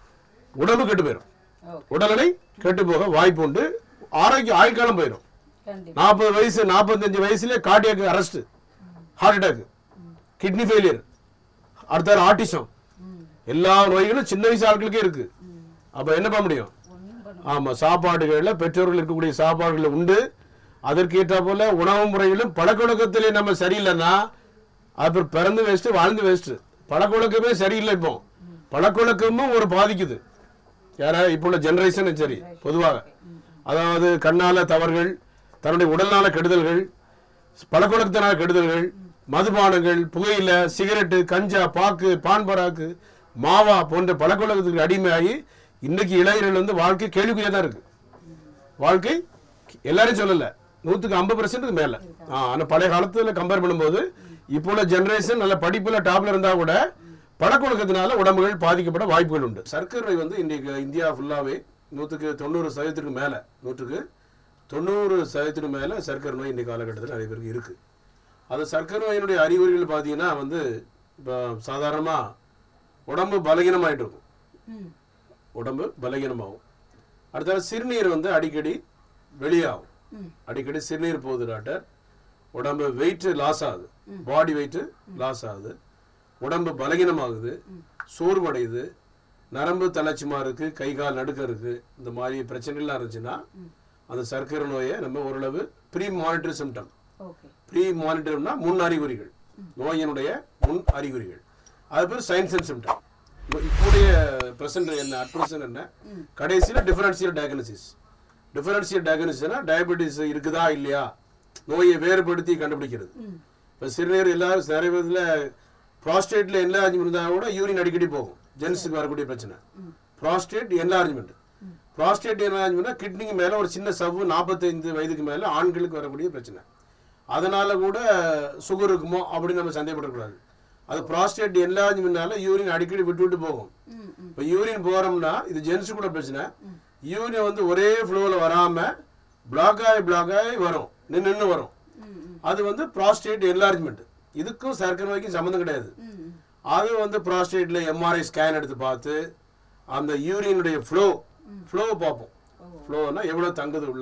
உடம்பு கெட்டு போயிடும் ஓகே உடல்நிலை கெட்டு போக வாய்ப்பு உண்டு ஆரோக்கிய ஆயுட்காலம் போயிடும் கண்டிப்பா நாற்பது வயசு நாற்பத்தஞ்சு வயசுல cardiac arrest heart attack kidney failure அடுத்த ஆட்டிசம் ம் எல்லா நோய்களும் சின்ன வயசு ஆட்களுக்கே இருக்கு அப்ப என்ன பண்ண முடியும் ஒன்றும் பண்ண ஆமா சாப்பாடுகள்ல பெற்றோர்கள் இருக்கக்கூடிய சாப்பாடுகள் உண்டு அதற்கு ஏற்ற போல உணவு முறையிலும் பழக்க வழக்கத்திலே நம்ம சரியில்லைன்னா அப்புறம் பிறந்து வேஸ்ட் வாழ்ந்து வேஸ்ட் பழக்க வழக்கமே சரியில்லை இப்போ பழக்க வழக்கமும் ஒரு பாதிக்குது யாரா இப்போ உள்ள ஜெனரேஷன் சரி பொதுவாக அதாவது கண்ணால தவறுகள் தன்னுடைய உடல்நல கெடுதல்கள் பழக்க வழக்கத்தினால கெடுதல்கள் மதுபானங்கள் புகையில சிகரெட்டு கஞ்சா பாக்கு பான் பராக்கு மாவா போன்ற பழக்க வழக்கத்துக்கு அடிமையாகி இன்னைக்கு இளைஞர்கள் வந்து வாழ்க்கை கேள்விக்குறியா தான் இருக்கு வாழ்க்கை எல்லாரும் சொல்லல நூத்துக்கு ஐம்பது பர்சன்ட் மேல ஆ, ஆனா பழைய காலத்துல கம்பேர் பண்ணும்போது இப்போ உள்ள ஜெனரேஷன் நல்ல படிப்புல டாப்ல இருந்தா கூட பழக்க வழக்கத்தினால உடம்புகள் பாதிக்கப்பட வாய்ப்புகள் உண்டு சர்க்கரை வந்து இன்னைக்கு இந்தியா ஃபுல்லாவே நூற்றுக்கு தொண்ணூறு சதவீதத்துக்கு மேல நூற்றுக்கு தொண்ணூறு சதவீதத்துக்கு மேல சர்க்கரை நோய் இன்னைக்கு காலகட்டத்தில் நிறைய பேருக்கு இருக்கு அது சர்க்கரை நோயினுடைய அறிகுறிகள் பார்த்தீங்கன்னா வந்து இப்போ சாதாரணமாக உடம்பு பலகீனமாயிட்டு இருக்கும் ம் உடம்பு பலகீனமாகும் அடுத்தது சிறுநீர் வந்து அடிக்கடி வெளியாகும் ம் அடிக்கடி சிறுநீர் போகுது டாக்டர் உடம்பு வெயிட் லாஸ் ஆகுது பாடி வெயிட் லாஸ் ஆகுது உடம்பு பலகீனமாகுது சோர்வடையுது நரம்பு தளர்ச்சிமா இருக்கு கை கால் நடுக்கம் இருக்கு இந்த மாதிரி பிரச்சனைகள்லாம் இருந்துச்சுன்னா அந்த சர்க்கரை நோயை நம்ம ஓரளவு pre monitor symptom okay pre மானிட்டர்னா முன் அறிகுறிகள் நோயினுடைய முன் அறிகுறிகள் அது பேர் சயின்ஸ் அண்ட் சிம்டம் இப்போடைய பிரசன்ட் என்ன அட் present என்ன கடைசியில் டிஃபரன்ஷியல் டயக்னோசிஸ் டிஃபரன்ஷியல் டயக்னோசிஸ்னா டயபெட்டிஸ் இருக்குதா இல்லையா நோயை வேறுபடுத்தி கண்டுபிடிக்கிறது ம் இப்போ சிறுநீர் எல்லாரும் நிறைய விதத்தில் ப்ராஸ்டேட்டில் என்லார்ஜ்மெண்ட் இருந்தால் கூட யூரின் அடிக்கடி போகும் ஜென்ஸுக்கு வரக்கூடிய பிரச்சனை ப்ராஸ்டேட் என்லார்ஜ்மெண்ட் ப்ராஸ்டேட் என்லார்ஜ்மெண்ட்னா கிட்னிக்கு மேலே ஒரு சின்ன சவ்வு நாற்பத்தைந்து வயதுக்கு மேலே ஆண்களுக்கு வரக்கூடிய பிரச்சனை அதனால கூட சுகர் இருக்குமோ அப்படின்னு நம்ம சந்தேகப்படக்கூடாது அது ப்ராஸ்டேட் என்லார்ஜ்மெண்ட்னால யூரின் அடிக்கடி விட்டு விட்டு போகும் ம் ம் இப்போ யூரின் போகிறோம்னா இது ஜென்ஸு கூட பிரச்சனை யூரின் வந்து ஒரே ஃப்ளோவில் வராமல் பிளாக் ஆகி பிளாக் ஆகி வரும் நின்று நின்று வரும் ம் ம் அது வந்து ப்ராஸ்டேட் என்லார்ஜ்மெண்ட் இதுக்கும் சர்க்கரை நோய்க்கும் சம்மந்தம் கிடையாது ம் ம் அது வந்து ப்ராஸ்டேட்டில் எம்ஆர்ஐ ஸ்கேன் எடுத்து பார்த்து அந்த யூரினுடைய ஃப்ளோ ஃப்ளோவை பார்ப்போம் ஃப்ளோனா எவ்வளோ தங்குது உள்ள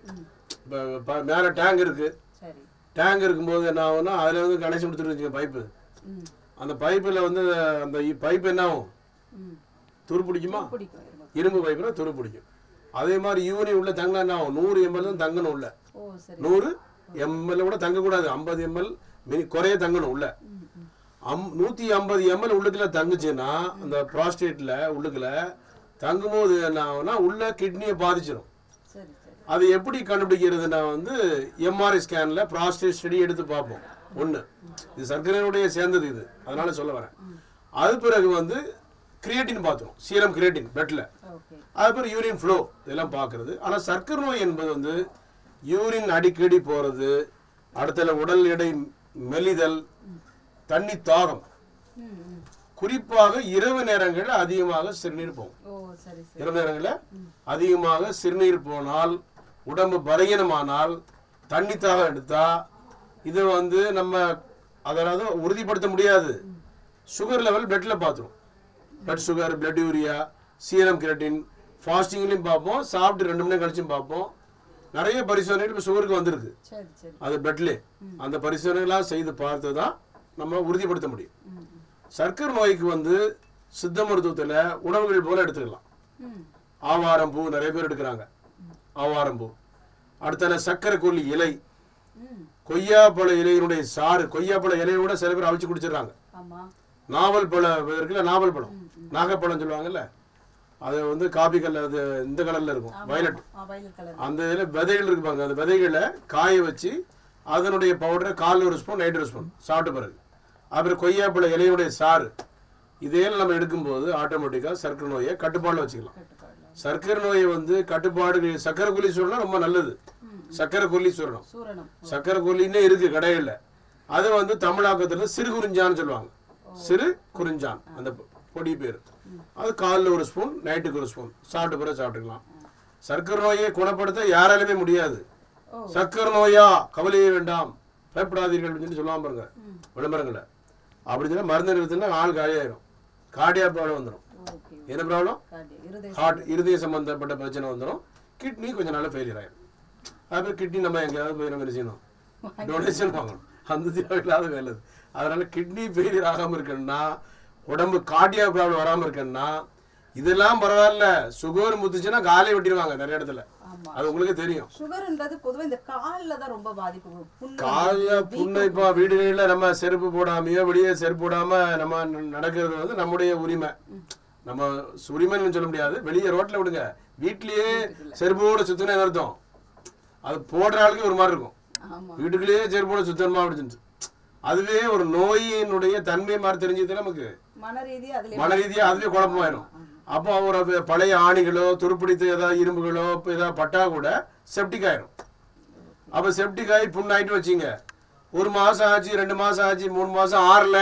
இப்போ மேலே டேங்க் இருக்குது சரி டேங்க் இருக்கும்போது என்ன ஆகும்னா அதில் வந்து கனெக்ஷன் கொடுத்துட்டு வச்சுங்க பைப்பு ம் அந்த பைப்பில் வந்து அந்த பைப் என்ன ஆகும் ம் துரு பிடிக்குமா பிடிக்கும் இரும்பு. இரும்பு பைப்புனா துரு பிடிக்கும் அதே மாதிரி யூரின் உள்ள தங்கினா என்ன ஆகும் நூறு எம்எல் தான் தங்கணும் உள்ள ஓ சரி நூறு எம்எல் கூட தங்கக்கூடாது ஐம்பது எம்எல் மினி குறைய தங்கணும் உள்ள ம் ம் அம் நூற்றி ஐம்பது எம்எல் உள்ளுக்குள்ள தங்குச்சுன்னா அந்த ப்ராஸ்டேட்டில் உள்ளுக்குள்ள தங்கும்போது என்ன ஆகும்னா உள்ள கிட்னியை பாதிச்சிடும் சரி சரி அது எப்படி கண்டுபிடிக்கிறதுனா வந்து எம்ஆர்ஐ ஸ்கேனில் ப்ராஸ்டேட் ஸ்டடி எடுத்து பார்ப்போம் ஒன்று இது சர்க்கரையுடைய சேர்ந்தது இது அதனால சொல்ல வரேன் அது பிறகு வந்து கிரியேட்டின் பார்த்துரும் சீரம் கிரியேட்டின் பிளட்டில் ஓகே அது பிறகு யூரின் ஃப்ளோ இதெல்லாம் பார்க்கறது ஆனால் சர்க்கரை நோய் என்பது வந்து யூரின் அடிக்கடி போகிறது அடுத்தல உடல் எடை மெலிதல் தண்ணி தாகம் ம் ம் குறிப்பாக இரவு நேரங்களில் அதிகமாக சிறுநீர் போகும் ஓ சரி சரி இரவு நேரங்களில் அதிகமாக சிறுநீர் போனால் உடம்பு பலகீனமானால் தண்ணி தாகம் எடுத்தா இது வந்து நம்ம அதாவது உறுதிப்படுத்த முடியாது சுகர் லெவல் பிளட்ல பார்த்துரும் blood sugar blood urea serum creatinine ஃபாஸ்டிங்லையும் பார்ப்போம் சாப்பிட்டு ரெண்டு மணி நேரம் கழிச்சும் பார்ப்போம் நிறைய பரிசோதனைகள் இப்போ சுகருக்கு வந்திருக்கு சரி சரி அது பிளட்லே அந்த பரிசோதனைகளாக செய்து பார்த்து தான் நம்ம உறுதிப்படுத்த முடியும் ம் ம் சர்க்கரை நோய்க்கு வந்து சித்த மருத்துவத்தில் உணவுகள் போல எடுத்துக்கலாம் ம் ஆவாரம் பூ நிறைய பேர் எடுக்கிறாங்க ஆவாரம் பூ அடுத்தால சர்க்கரை கொல்லி இலை ம் கொய்யாப்பழ இலையினுடைய சாறு கொய்யாப்பழ இலையோட சில பேர் அவிச்சு குடிச்சிடுறாங்க ஆமா நாவல் பழம் இருக்குல்ல நாவல் பழம் நாகப்பழம் சொல்லுவாங்கல்ல அது வந்து காபி கலர் அது இந்த கலர்ல இருக்கும் வயலட் ஆ வயலட் கலர் அந்த இதில் விதைகள் இருக்கு பாருங்க அந்த விதைகளை காய வச்சு அதனுடைய பவுடரை காலைல ஒரு ஸ்பூன் நைட் ஒரு ஸ்பூன் சாப்பிட்ட பிறகு அப்புறம் கொய்யாப்பழ இலையுடைய சாறு இதையெல்லாம் நம்ம எடுக்கும்போது ஆட்டோமேட்டிக்காக சர்க்கரை நோயை கட்டுப்பாடில் வச்சுக்கலாம் கட்டுப்பாடுல சர்க்கரை நோயை வந்து கட்டுப்பாடு சர்க்கரை கொல்லி சொல்லணும் ரொம்ப நல்லது சர்க்கரை கொல்லி சொல்லணும் சூரணம் சர்க்கரை கொல்லின்னே இருக்கு கடைகளில் அது வந்து தமிழாக்கத்தில் சிறுகுறிஞ்சான்னு சொல்லுவாங்க ஓ சிறு குறிஞ்சான் அந்த பொ- பொடி பேர் அது காலைல ஒரு ஸ்பூன் நைட்டுக்கு ஒரு ஸ்பூன் சாப்பிட்ட பிறகு சாப்பிட்டுக்கலாம் சர்க்கரை நோயை குணப்படுத்த யாராலுமே முடியாது ஓ. சர்க்கரை நோயா கவலையே வேண்டாம் பயப்படாதீர்கள் அப்படின்னு சொல்லி சொல்லாம பாருங்க விளம்பரங்களை அப்படி சொன்னா மருந்து நிறுத்தினா ஆள் காலியாயிரும் கார்டியா ப்ராப்ளம் வந்துடும் ஓகே என்ன ப்ராப்ளம் கார்டியா இருதய ஹார்ட் இருதய சம்பந்தப்பட்ட பிரச்சனை வந்துடும் கிட்னி கொஞ்சம் நாள் ஃபெயிலியர் ஆயிடும் அப்புறம் கிட்னி நம்ம எங்கேயாவது போய் நம்ம என்ன செய்யணும் டொனேஷன் வாங்கணும் அந்த தேவையில்லாத வேலை அது. அதனால கிட்னி ஃபெயிலியர் ஆகாம இருக்கணும்னா உடம்பு கார்டியா ப்ராப்ளம் வராம இருக்கணும்னா இதெல்லாம் பரவாயில்ல சுகர் முத்துச்சுன்னா காலையை வெட்டிடுவாங்க நிறைய இடத்துல ஆமா அது உங்களுக்கு தெரியும் சுகர்ன்றது பொதுவா இந்த கால்ல தான் ரொம்ப பாதிப்பு புண்ணு காலைல புண்ணு இப்போ வீடுகளில் நம்ம செருப்பு போடாமையோ வெளியே செருப்பு போடாம நம்ம ந- நடக்கிறது வந்து நம்முடைய உரிமை நம்ம உரிமைன்னு சொல்ல முடியாது வெளியே ரோட்ல விடுங்க வீட்லயே செருப்போட சுத்தினா என்ன அர்த்தம் அது போடுற ஆளுக்கு ஒரு மாதிரி இருக்கும் ஆமா வீட்டுக்குள்ளேயே செருப்போட சுத்தமா அப்படின்னு அதுவே ஒரு நோயினுடைய தன்மை மாதிரி தெரிஞ்சது நமக்கு மன ரீதியா அதுல மன ரீதியா அதுவே குழப்பமாயிரும் அப்போ ஒரு அது பழைய ஆணிகளோ துருப்பிடித்த ஏதாவது இரும்புகளோ இப்போ ஏதாவது பட்டா கூட செப்டிக் ஆயிரும் அப்போ செப்டிக் ஆகி புண்ணாயிட்டு வச்சிங்க ஒரு மாசம் ஆச்சு ரெண்டு மாசம் ஆச்சு மூணு மாசம் ஆறல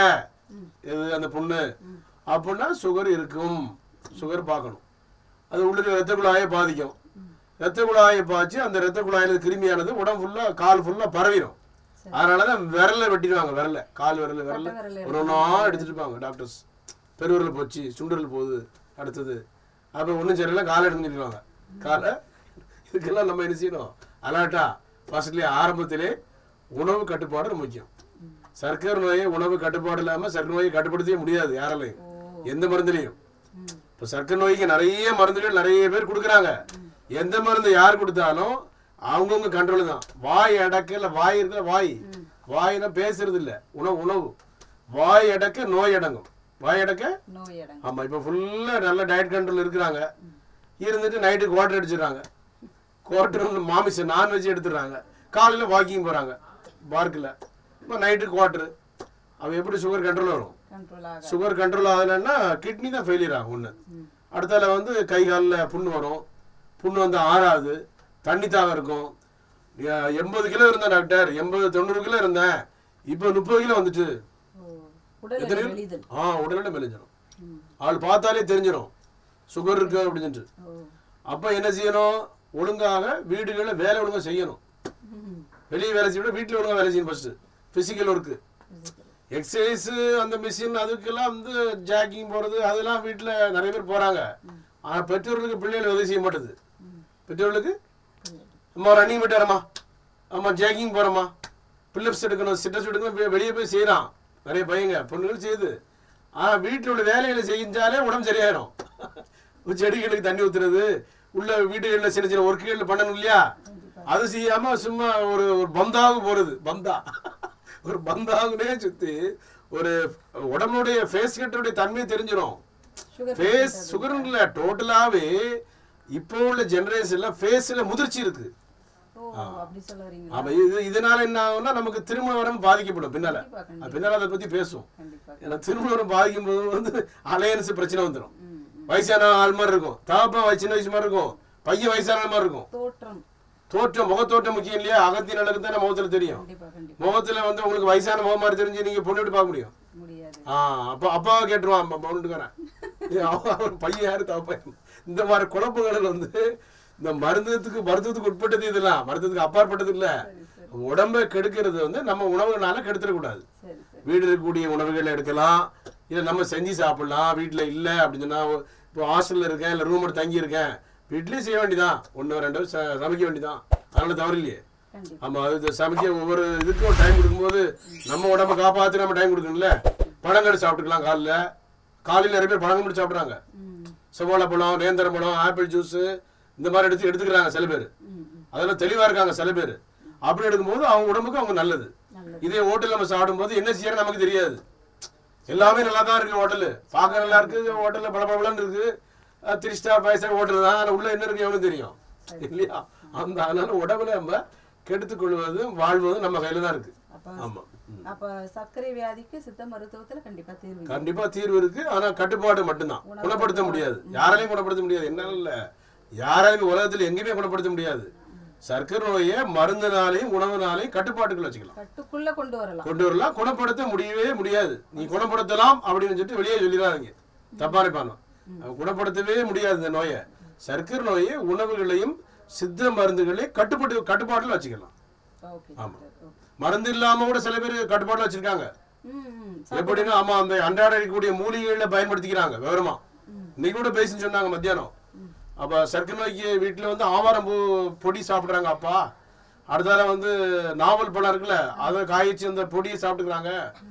இது அந்த புண்ணு அப்படின்னா சுகர் இருக்கும் சுகர் பார்க்கணும் அது உள்ளுக்கு ரத்த குழாயை பாதிக்கும் ரத்த குழாயை பாய்ச்சி அந்த ரத்த குழாயில் கிருமியானது உடம்பு ஃபுல்லா கால் ஃபுல்லா பரவிடும் சரி. அதனாலதான் விரலை வெட்டிடுவாங்க விரல கால் விரல் விரல கட்டை விரல்ல ஒரு ஒன்றா எடுத்துட்டு இருப்பாங்க டாக்டர்ஸ் பெருவிரல் போச்சு சுண்டுரல் போகுது அடுத்தது அப்போ ஒன்றும் சரியில்லை காலை எடுத்து சொல்லிடுவாங்க காலை இதுக்கெல்லாம் நம்ம என்ன செய்யணும் அலாட்டா ஃபர்ஸ்ட்லேயே ஆரம்பத்திலே உணவு கட்டுப்பாடு ரொம்ப முக்கியம் சர்க்கரை நோயை உணவு கட்டுப்பாடு இல்லாமல் சர்க்கரை நோயை கட்டுப்படுத்தவே முடியாது யாராலையும் எந்த மருந்துலையும் ம். இப்போ சர்க்கரை நோய்க்கு நிறைய மருந்துகள் நிறைய பேர் கொடுக்குறாங்க எந்த மருந்து யார் கொடுத்தாலும் அவங்கவுங்க கண்ட்ரோல் தான் வாய் அடக்க இல்லை வாய் இருக்குல்ல வாய் வாயினா பேசுறது இல்லை உணவு உணவு வாய் அடக்க நோய் அடங்கும் வாய் அடக்க நோய் அடங்கும் ஆமாம் இப்போ ஃபுல்லாக நல்ல டயட் கண்ட்ரோல் இருக்கிறாங்க இருந்துட்டு நைட்டு குவார்டர் அடிச்சிடுறாங்க குவார்டர் மாமிசம் நான்வெஜ் எடுத்துடுறாங்க காலையில் வாக்கிங் போகிறாங்க பார்க்கில் இப்போ நைட்டு குவார்டர் அவன் எப்படி சுகர் கண்ட்ரோல் வரும் கண்ட்ரோல் ஆக சுகர் கண்ட்ரோல் ஆகலைன்னா கிட்னி தான் ஃபெயிலியர் ஆகும் ஒன்று அடுத்தால வந்து கை காலில் புண்ணு வரும் புண்ணு வந்து ஆறாது தண்ணி தாகம் இருக்கும் எ- எண்பது கிலோ இருந்தேன் டாக்டர் எண்பது தொண்ணூறு கிலோ இருந்தேன் இப்போ முப்பது கிலோ வந்துச்சு ஓ உடல் எத்தனை எடை வெளிதல் ஆ உடனே மெலிஞ்சிடும் ம். ஆள் பார்த்தாலே தெரிஞ்சிடும் சுகர் இருக்கு அப்படின்னு ஓ அப்போ என்ன செய்யணும் ஒழுங்காக வீடுகளில் வேலை ஒழுங்கா செய்யணும் ம். வெளியே வேலை செய்யணும் வீட்டில் ஒழுங்கா வேலை செய்யணும் first physical work Physical. Exercise அந்த மிஷின் அதுக்கெல்லாம் வந்து ஜாக்கிங் போகிறது அதெல்லாம் வீட்டில் நிறைய பேர் போகிறாங்க ஆனால் பெற்றோர்களுக்கு பிள்ளைகள் உதவி செய்ய மாட்டுது பெற்றோர்களுக்கு அம்மா ரன்னிங் போயிட்டு வரமா அம்மா ஜாக்கிங் போகிறோமா பில்லப்ஸ் எடுக்கணும் சிட்டப்ஸ் எடுக்கணும் வெ- வெளியே போய் செய்கிறான் நிறைய பையங்க பொண்ணுகள் செய்யுது ஆனால் வீட்டில் உள்ள வேலைகளை செஞ்சாலே உடம்பு சரியாயிரும் செடிகளுக்கு தண்ணி ஊற்றுறது உள்ள வீடுகளில் சின்ன சின்ன ஒர்க்குகள் பண்ணணும் இல்லையா அது செய்யாம சும்மா ஒரு ஒரு பந்தாக போறது பந்தா ஒரு பந்தாகுனே சுத்தி ஒரு உடம்புடைய ஃபேஸ் கட்டருடைய தன்மை தெரிஞ்சிடும் சுகர் ஃபேஸ் சுகர் இல்ல டோட்டலாவே இப்போ உள்ள ஜெனரேஷன்ல ஃபேஸ்ல முதிர்ச்சி இருக்கு ஓ அப்படி சொல்ல வரீங்களா அப்ப இது இதனால என்ன ஆகும்னா நமக்கு திருமண வரம் பாதிக்கப்படும் பின்னால கண்டிப்பா கண்டிப்பா அது பின்னால அதை பத்தி பேசுவோம் கண்டிப்பா ஏன்னா திருமண வரம் பாதிக்கும் போது வந்து அலையன்ஸ் பிரச்சனை வந்துடும் ம், ம். வயசான ஆள் மாதிரி இருக்கும் தாப்பா சின்ன வயசு மாதிரி இருக்கும் பையன் வயசான ஆள் மாதிரி இருக்கும் தோற்றம் தோற்றம் முகத்தோற்றம் முக்கியம் இல்லையா அகத்தின் அழகு தான் முகத்துல தெரியும் கண்டிப்பா கண்டிப்பா முகத்துல வந்து உங்களுக்கு வயசான முகம் மாதிரி தெரிஞ்சு நீங்க பொண்ணு எடுத்து பார்க்க முடியும் முடியாது ஆ அப்போ அப்பாவை கேட்டுருவான் பொண்ணுட்டுக்காரன் அவன் பையன் யாரு தப்பையன் இந்த மாதிரி குழப்பங்கள் வந்து இந்த மருந்துக்கு மருத்துவத்துக்கு உட்பட்டது இதெல்லாம் மருத்துவத்துக்கு அப்பாற்பட்டது இல்ல உடம்பை கெடுக்கிறது வந்து நம்ம உணவுனால கெடுத்துடக்கூடாது சரி சரி வீடு இருக்கக்கூடிய உணவுகள் எடுக்கலாம் இல்லை நம்ம செஞ்சு சாப்பிடலாம் வீட்டில் இல்லை அப்படின்னு சொன்னா இப்போ ஹாஸ்டலில் இருக்கேன் இல்லை ரூம் எடுத்து தங்கி இருக்கேன் வீட்லேயும் செய்ய வேண்டியதான் ஒன்று ரெண்டு ச- சமைக்க வேண்டியதான் அதனால தவறு இல்லையே கண்டிப்பா ஆமா அது சமைக்க ஒவ்வொரு இதுக்கும் டைம் கொடுக்கும்போது நம்ம உடம்ப காப்பாற்றி நம்ம டைம் கொடுக்கணும்ல பழங்கள் சாப்பிட்டுக்கலாம் காலைல காலையில் நிறைய பேர் பழங்கள் மட்டும் சாப்பிட்றாங்க ம் செவ்வாழை பழம் நேந்திரம் பழம் ஆப்பிள் ஜூஸ் இந்த மாதிரி எடுத்து எடுத்துக்கிறாங்க சில பேர் ம் ம். அதெல்லாம் தெளிவாக இருக்காங்க சில பேர் அப்படி எடுக்கும்போது அவங்க உடம்புக்கு அவங்க நல்லது நல்லது இதே ஹோட்டல் நம்ம சாப்பிடும்போது என்ன செய்யணும் நமக்கு தெரியாது எல்லாமே நல்லா தான் இருக்கு ஹோட்டலு பார்க்க நல்லா இருக்கு ஹோட்டலில் பல பலன்னு இருக்கு three star five star hotel தான் ஆனா உள்ள என்ன இருக்கு எவனுக்கு தெரியும் இல்லையா அந்த அதனால உடம்புல நம்ம கெடுத்துக் கொள்வதும் வாழ்வதும் நம்ம கையில தான் இருக்கு அப்ப ஆமா ம். அப்ப சர்க்கரை வியாதிக்கு சித்த மருத்துவத்துல கண்டிப்பா தீர்வு இல்லை. கண்டிப்பா தீர்வு இருக்கு ஆனா கட்டுப்பாடு மட்டும்தான் குணப்படுத்த முடியாது யாராலையும் குணப்படுத்த முடியாது என்னால இல்ல யாராலையும் உலகத்துல எங்கேயுமே குணப்படுத்த முடியாது சர்க்கரை நோயை மருந்துனாலையும் உணவுனாலையும் கட்டுப்பாட்டுக்குள்ள வச்சுக்கலாம் கட்டுக்குள்ள கொண்டு வரலாம் கொண்டு வரலாம் குணப்படுத்த முடியவே முடியாது நீ குணப்படுத்தலாம் அப்படின்னு சொல்லிட்டு வெளியே சொல்லிடாதீங்க தப்பா இருப்பானோ குணப்படுத்தவே முடியாது இந்த நோயை சர்க்கரை நோயை உணவுகளையும் சித்த மருந்துகளையும் கட்டுப்பாட்டு கட்டுப்பாட்டில் வச்சுக்கலாம் ஓகே ஆமா. மருந்து இல்லாம கூட சில பேர் கட்டுப்பாட்டில் வச்சிருக்காங்க ம் ம் எப்படின்னா ஆமா அந்த அன்றாட இருக்கக்கூடிய மூலிகைகளை பயன்படுத்திக்கிறாங்க விவரமா இன்னைக்கு கூட பேசின்னு சொன்னாங்க மத்தியானம் அப்ப சர்க்கரை நோய்க்கு வீட்டுல வந்து ஆவாரம் பூ பொடி சாப்பிடுறாங்க அப்பா அடுத்தால வந்து நாவல் பழம் இருக்குல்ல அதை காய்ச்சி அந்த பொடியை சாப்பிட்டுக்கிறாங்க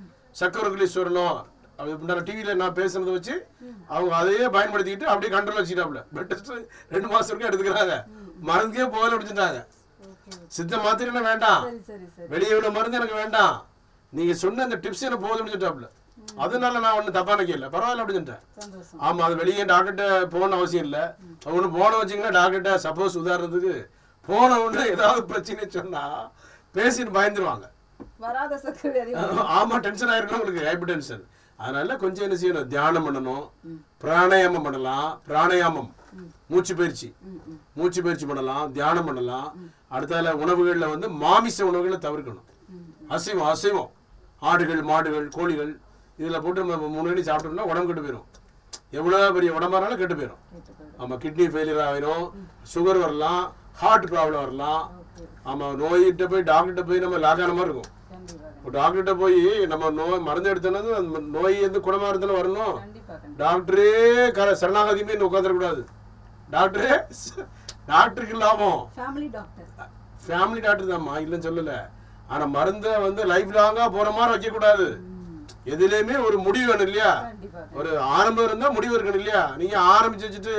சக்கரை சொல்லணும் அது முன்னாடி டிவியில நான் பேசுனதை வச்சு அவங்க அதையே பயன்படுத்திக்கிட்டு அப்படியே கண்ட்ரோல் வச்சுட்டாப்ல பெட் டெஸ்ட் ரெண்டு மாசம் வரைக்கும் எடுத்துக்கிறாங்க மருந்துக்கே போகல முடிச்சுட்டாங்க ஓகே சித்த மாத்திரை வேண்டாம் சரி சரி சரி வெளியே உள்ள மருந்து எனக்கு வேண்டாம் நீங்க சொன்ன அந்த டிப்ஸ் எனக்கு போதும்னு சொல்லிட்டாப்ல அதனால நான் ஒன்றும் தப்பா நினைக்கல பரவாயில்ல அப்படின்னு சொல்லிட்டேன் சந்தோஷம் ஆமா அது வெளியே டாக்டர்கிட்ட போகணும் அவசியம் இல்லை ஒன்று போன வச்சிங்கன்னா டாக்டர்கிட்ட சப்போஸ் உதாரணத்துக்கு போன உடனே ஏதாவது பிரச்சனை சொன்னா பேசிட்டு பயந்துருவாங்க வராத சர்க்கரை வியாதி ஆமா டென்ஷன் ஆயிருக்கும் உங்களுக்கு ஹைப்பர் டென்ஷன் அதனால கொஞ்சம் என்ன செய்யணும் தியானம் பண்ணணும் பிராணாயாமம் பண்ணலாம் பிராணாயாமம் மூச்சு பயிற்சி ம் ம் மூச்சு பயிற்சி பண்ணலாம் தியானம் பண்ணலாம் அடுத்தால உணவுகள்ல வந்து மாமிச உணவுகளை தவிர்க்கணும் அசைவம் அசைவம் ஆடுகள் மாடுகள் கோழிகள் இதுல போட்டு நம்ம மூணு மணி சாப்பிட்டோம்னா உடம்பு கெட்டு போயிடும் எவ்வளவு பெரிய உடம்பா இருந்தாலும் கெட்டு போயிடும் கேட்டுக்கோங்க ஆமா கிட்னி ஃபெயிலியர் ஆயிரும் சுகர் வரலாம் ஹார்ட் ப்ராப்ளம் வரலாம் ஓகே ஆமா நோயிட்ட போய் டாக்டர்கிட்ட போய் நம்ம லாகான மாதிரி இருக்கும் கண்டிப்பா இப்போ டாக்டர்கிட்ட போய் நம்ம நோய் மருந்து எடுத்தோன்னா அந்த நோய் வந்து குணமா இருந்தாலும் வரணும் கண்டிப்பா கண்டிப்பா டாக்டரே கர சரணாகதியுமே உட்காந்துடக்கூடாது டாக்டரே டாக்டருக்கு லாபம் ஃபேமிலி டாக்டர் ஃபேமிலி டாக்டர் தான்மா இல்லைன்னு சொல்லல ஆனா மருந்தை வந்து லைஃப் லாங்கா போற மாதிரி வைக்க கூடாது எதுலயுமே ஒரு முடிவு வேணும் இல்லையா கண்டிப்பா ஒரு ஆரம்பம் இருந்தா முடிவு இருக்கணும் இல்லையா நீங்க ஆரம்பிச்சு வச்சுட்டு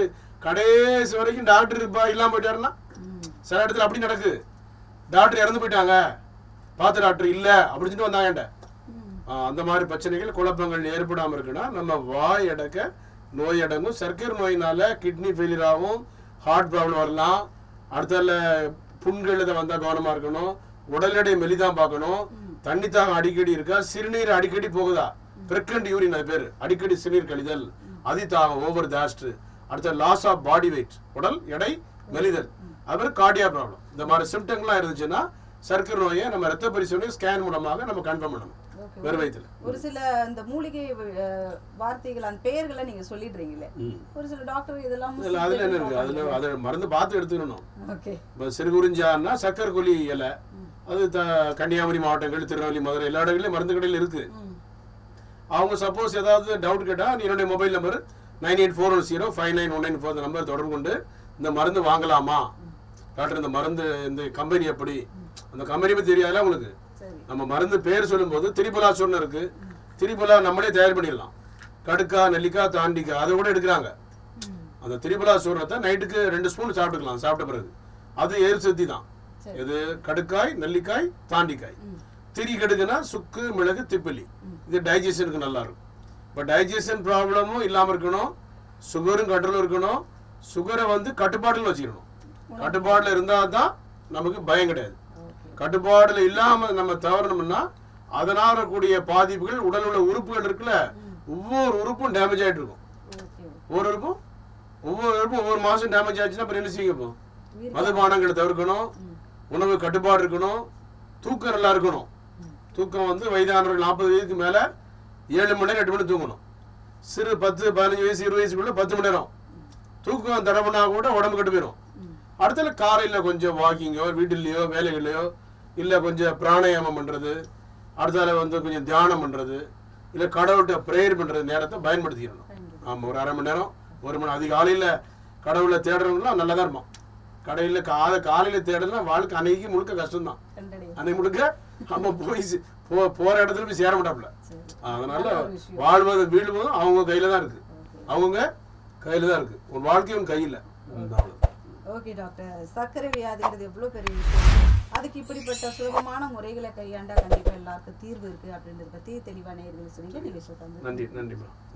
கடைசி வரைக்கும் டாக்டர் இருப்பா இல்லாம போயிட்டாருன்னா ம் சில இடத்துல அப்படி நடக்குது டாக்டர் இறந்து போயிட்டாங்க பார்த்த டாக்டர் இல்ல அப்படின்னு சொல்லிட்டு வந்தாங்க என்கிட்ட. ம் ஆ, அந்த மாதிரி பிரச்சனைகள் குழப்பங்கள் ஏற்படாம இருக்குன்னா நம்ம வாய் அடக்க நோய் அடங்கும் சர்க்கரை நோயினால கிட்னி ஃபெயிலியர் ஆகும் ஹார்ட் ப்ராப்ளம் வரலாம் அடுத்தால புண்கள் இதை வந்தா கவனமா இருக்கணும் உடல் எடை மெலிதான் பார்க்கணும் தண்ணி தாகம் அடிக்கடி இருக்கா சிறுநீர் அடிக்கடி போகுதா பிரெக்னன்ட் யூரின் அது பேரு அடிக்கடி சிறுநீர் கழிதல் அதிதாகம் ஓவர் தாஸ்ட் அடுத்த லாஸ் ஆஃப் பாடி வெயிட் உடல் எடை மெலிதல் அப்புறம் கார்டியா ப்ராப்ளம் இந்த மாதிரி சிம்டம்லாம் இருந்துச்சுன்னா சர்க்கரை நோயை நம்ம ரத்த பரிசோதனை ஸ்கேன் மூலமாக நம்ம கன்ஃபார்ம் பண்ணணும் ஓகே வெறும் வயிற்றுல ஒரு சில இந்த மூலிகை அஹ், வார்த்தைகள் அந்த பெயர்களை நீங்க சொல்லிடுறீங்களே ஒரு சில டாக்டர் இதெல்லாம் இல்ல அதுல என்ன இருக்கு அதுல அதை மருந்து பார்த்து எடுத்துக்கணும் ஓகே இப்போ சிறுகுறிஞ்சான்னா சக்கரை கொல்லி இலை அது த கன்னியாகுமரி மாவட்டங்கள் திருநெல்வேலி மதுரை எல்லா இடங்களையும் மருந்து கடையில் இருக்கு ம் அவங்க சப்போஸ் ஏதாவது டவுட் கேட்டா நீ என்னுடைய mobile number nine eight four one zero five nine one nine four number தொடர்பு கொண்டு இந்த மருந்து வாங்கலாமா டாக்டர் இந்த மருந்து இந்த கம்பெனி எப்படி அந்த கம்பெனி பத்தி தெரியாதுல உங்களுக்கு சரி நம்ம மருந்து பேர் சொல்லும்போது திரிபலா சொன்ன இருக்கு திரிபலா நம்மளே தயார் பண்ணிடலாம் கடுக்கா நெல்லிக்காய் தாண்டிக்காய் அதை கூட எடுக்கிறாங்க ம் அந்த திரிபலா சூரணத்தை நைட்டுக்கு ரெண்டு ஸ்பூன் சாப்பிட்டுக்கலாம் சாப்பிட்ட பிறகு அது ஏறு சக்தி தான் சரி. இது கடுக்காய் நெல்லிக்காய் தாண்டிக்காய் ம் திரி கடுக்குனா சுக்கு மிளகு திப்பிலி இது டைஜஷனுக்கு நல்லா இருக்கும் இப்போ டைஜஷன் ப்ராப்ளமும் இல்லாமல் இருக்கணும் சுகரும் கண்ட்ரோல் இருக்கணும் சுகரை வந்து கட்டுப்பாட்டில் வச்சுக்கணும் கட்டுப்பாட்டில் இருந்தால் தான் நமக்கு பயம் கிடையாது ஓகே கட்டுப்பாடுல இல்லாம நம்ம தவறணும்னா அதனால கூடிய பாதிப்புகள் உடல் உள்ள உறுப்புகள் இருக்குல்ல ஒவ்வொரு உறுப்பும் டேமேஜ் ஆயிட்டு இருக்கும் ஓகே ஒவ்வொரு உறுப்பும் ஒவ்வொரு உறுப்பும் ஒவ்வொரு மாசம் டேமேஜ் ஆச்சுன்னா அப்புறம் என்ன செய்யுங்க இப்போ உயிர் மதுபானங்களை தவிர்க்கணும் உணவு கட்டுப்பாடு இருக்கணும் தூக்கம் நல்லா இருக்கணும் தூக்கம் வந்து வயதானவர்கள் நாற்பது வயதுக்கு மேல ஏழு மணி நேரம் எட்டு மணி தூங்கணும் சிறு பத்து பதினஞ்சு வயசு இருபது வயசுக்குள்ள பத்து மணி நேரம் தூக்கம் தடவுனா கூட உடம்பு கெட்டு போயிடும் ம் அடுத்தது காலையில் கொஞ்சம் வாக்கிங்கோ வீட்டிலேயோ வேலைகளையோ இல்லை கொஞ்சம் பிராணாயாமம் பண்ணுறது அடுத்தால வந்து கொஞ்சம் தியானம் பண்ணுறது இல்லை கடவுள்கிட்ட ப்ரேயர் பண்ணுறது நேரத்தை பயன்படுத்திக்கணும் கண்டிப்பா ஆமாம் ஒரு அரை மணி நேரம் ஒரு மணி அதிகாலையில் கடவுளை தேடுறவங்களாம் நல்லா தான் இருப்போம் கடையில் காலை காலையில் தேடலாம் வாழ்க்கை அன்னைக்கு முழுக்க கஷ்டம்தான் கண்டடையும் அன்னைக்கு முழுக்க நம்ம போய் சி- போ போகிற இடத்துல போய் சேர மாட்டாப்புல சரி அதனால நல்ல ஒரு விஷயம். வாழ்வது வீழ்வதும் அவங்க கையில் தான் இருக்குது ஓகே அவங்க கையில் தான் இருக்குது உன் வாழ்க்கை உன் கையில் அவ்வளோதான் ஓகே டாக்டர் சர்க்கரை வியாதிங்கிறது எவ்வளோ பெரிய விஷயம் அதுக்கு இப்படிப்பட்ட சுலபமான முறைகளை கையாண்டா கண்டிப்பாக எல்லாருக்கும் தீர்வு இருக்கு அப்படின்றத பற்றி தெளிவான நேயர்களுக்கு சொன்னீங்க நீங்கள் சொல்லுங்க நன்றி நன்றிம்மா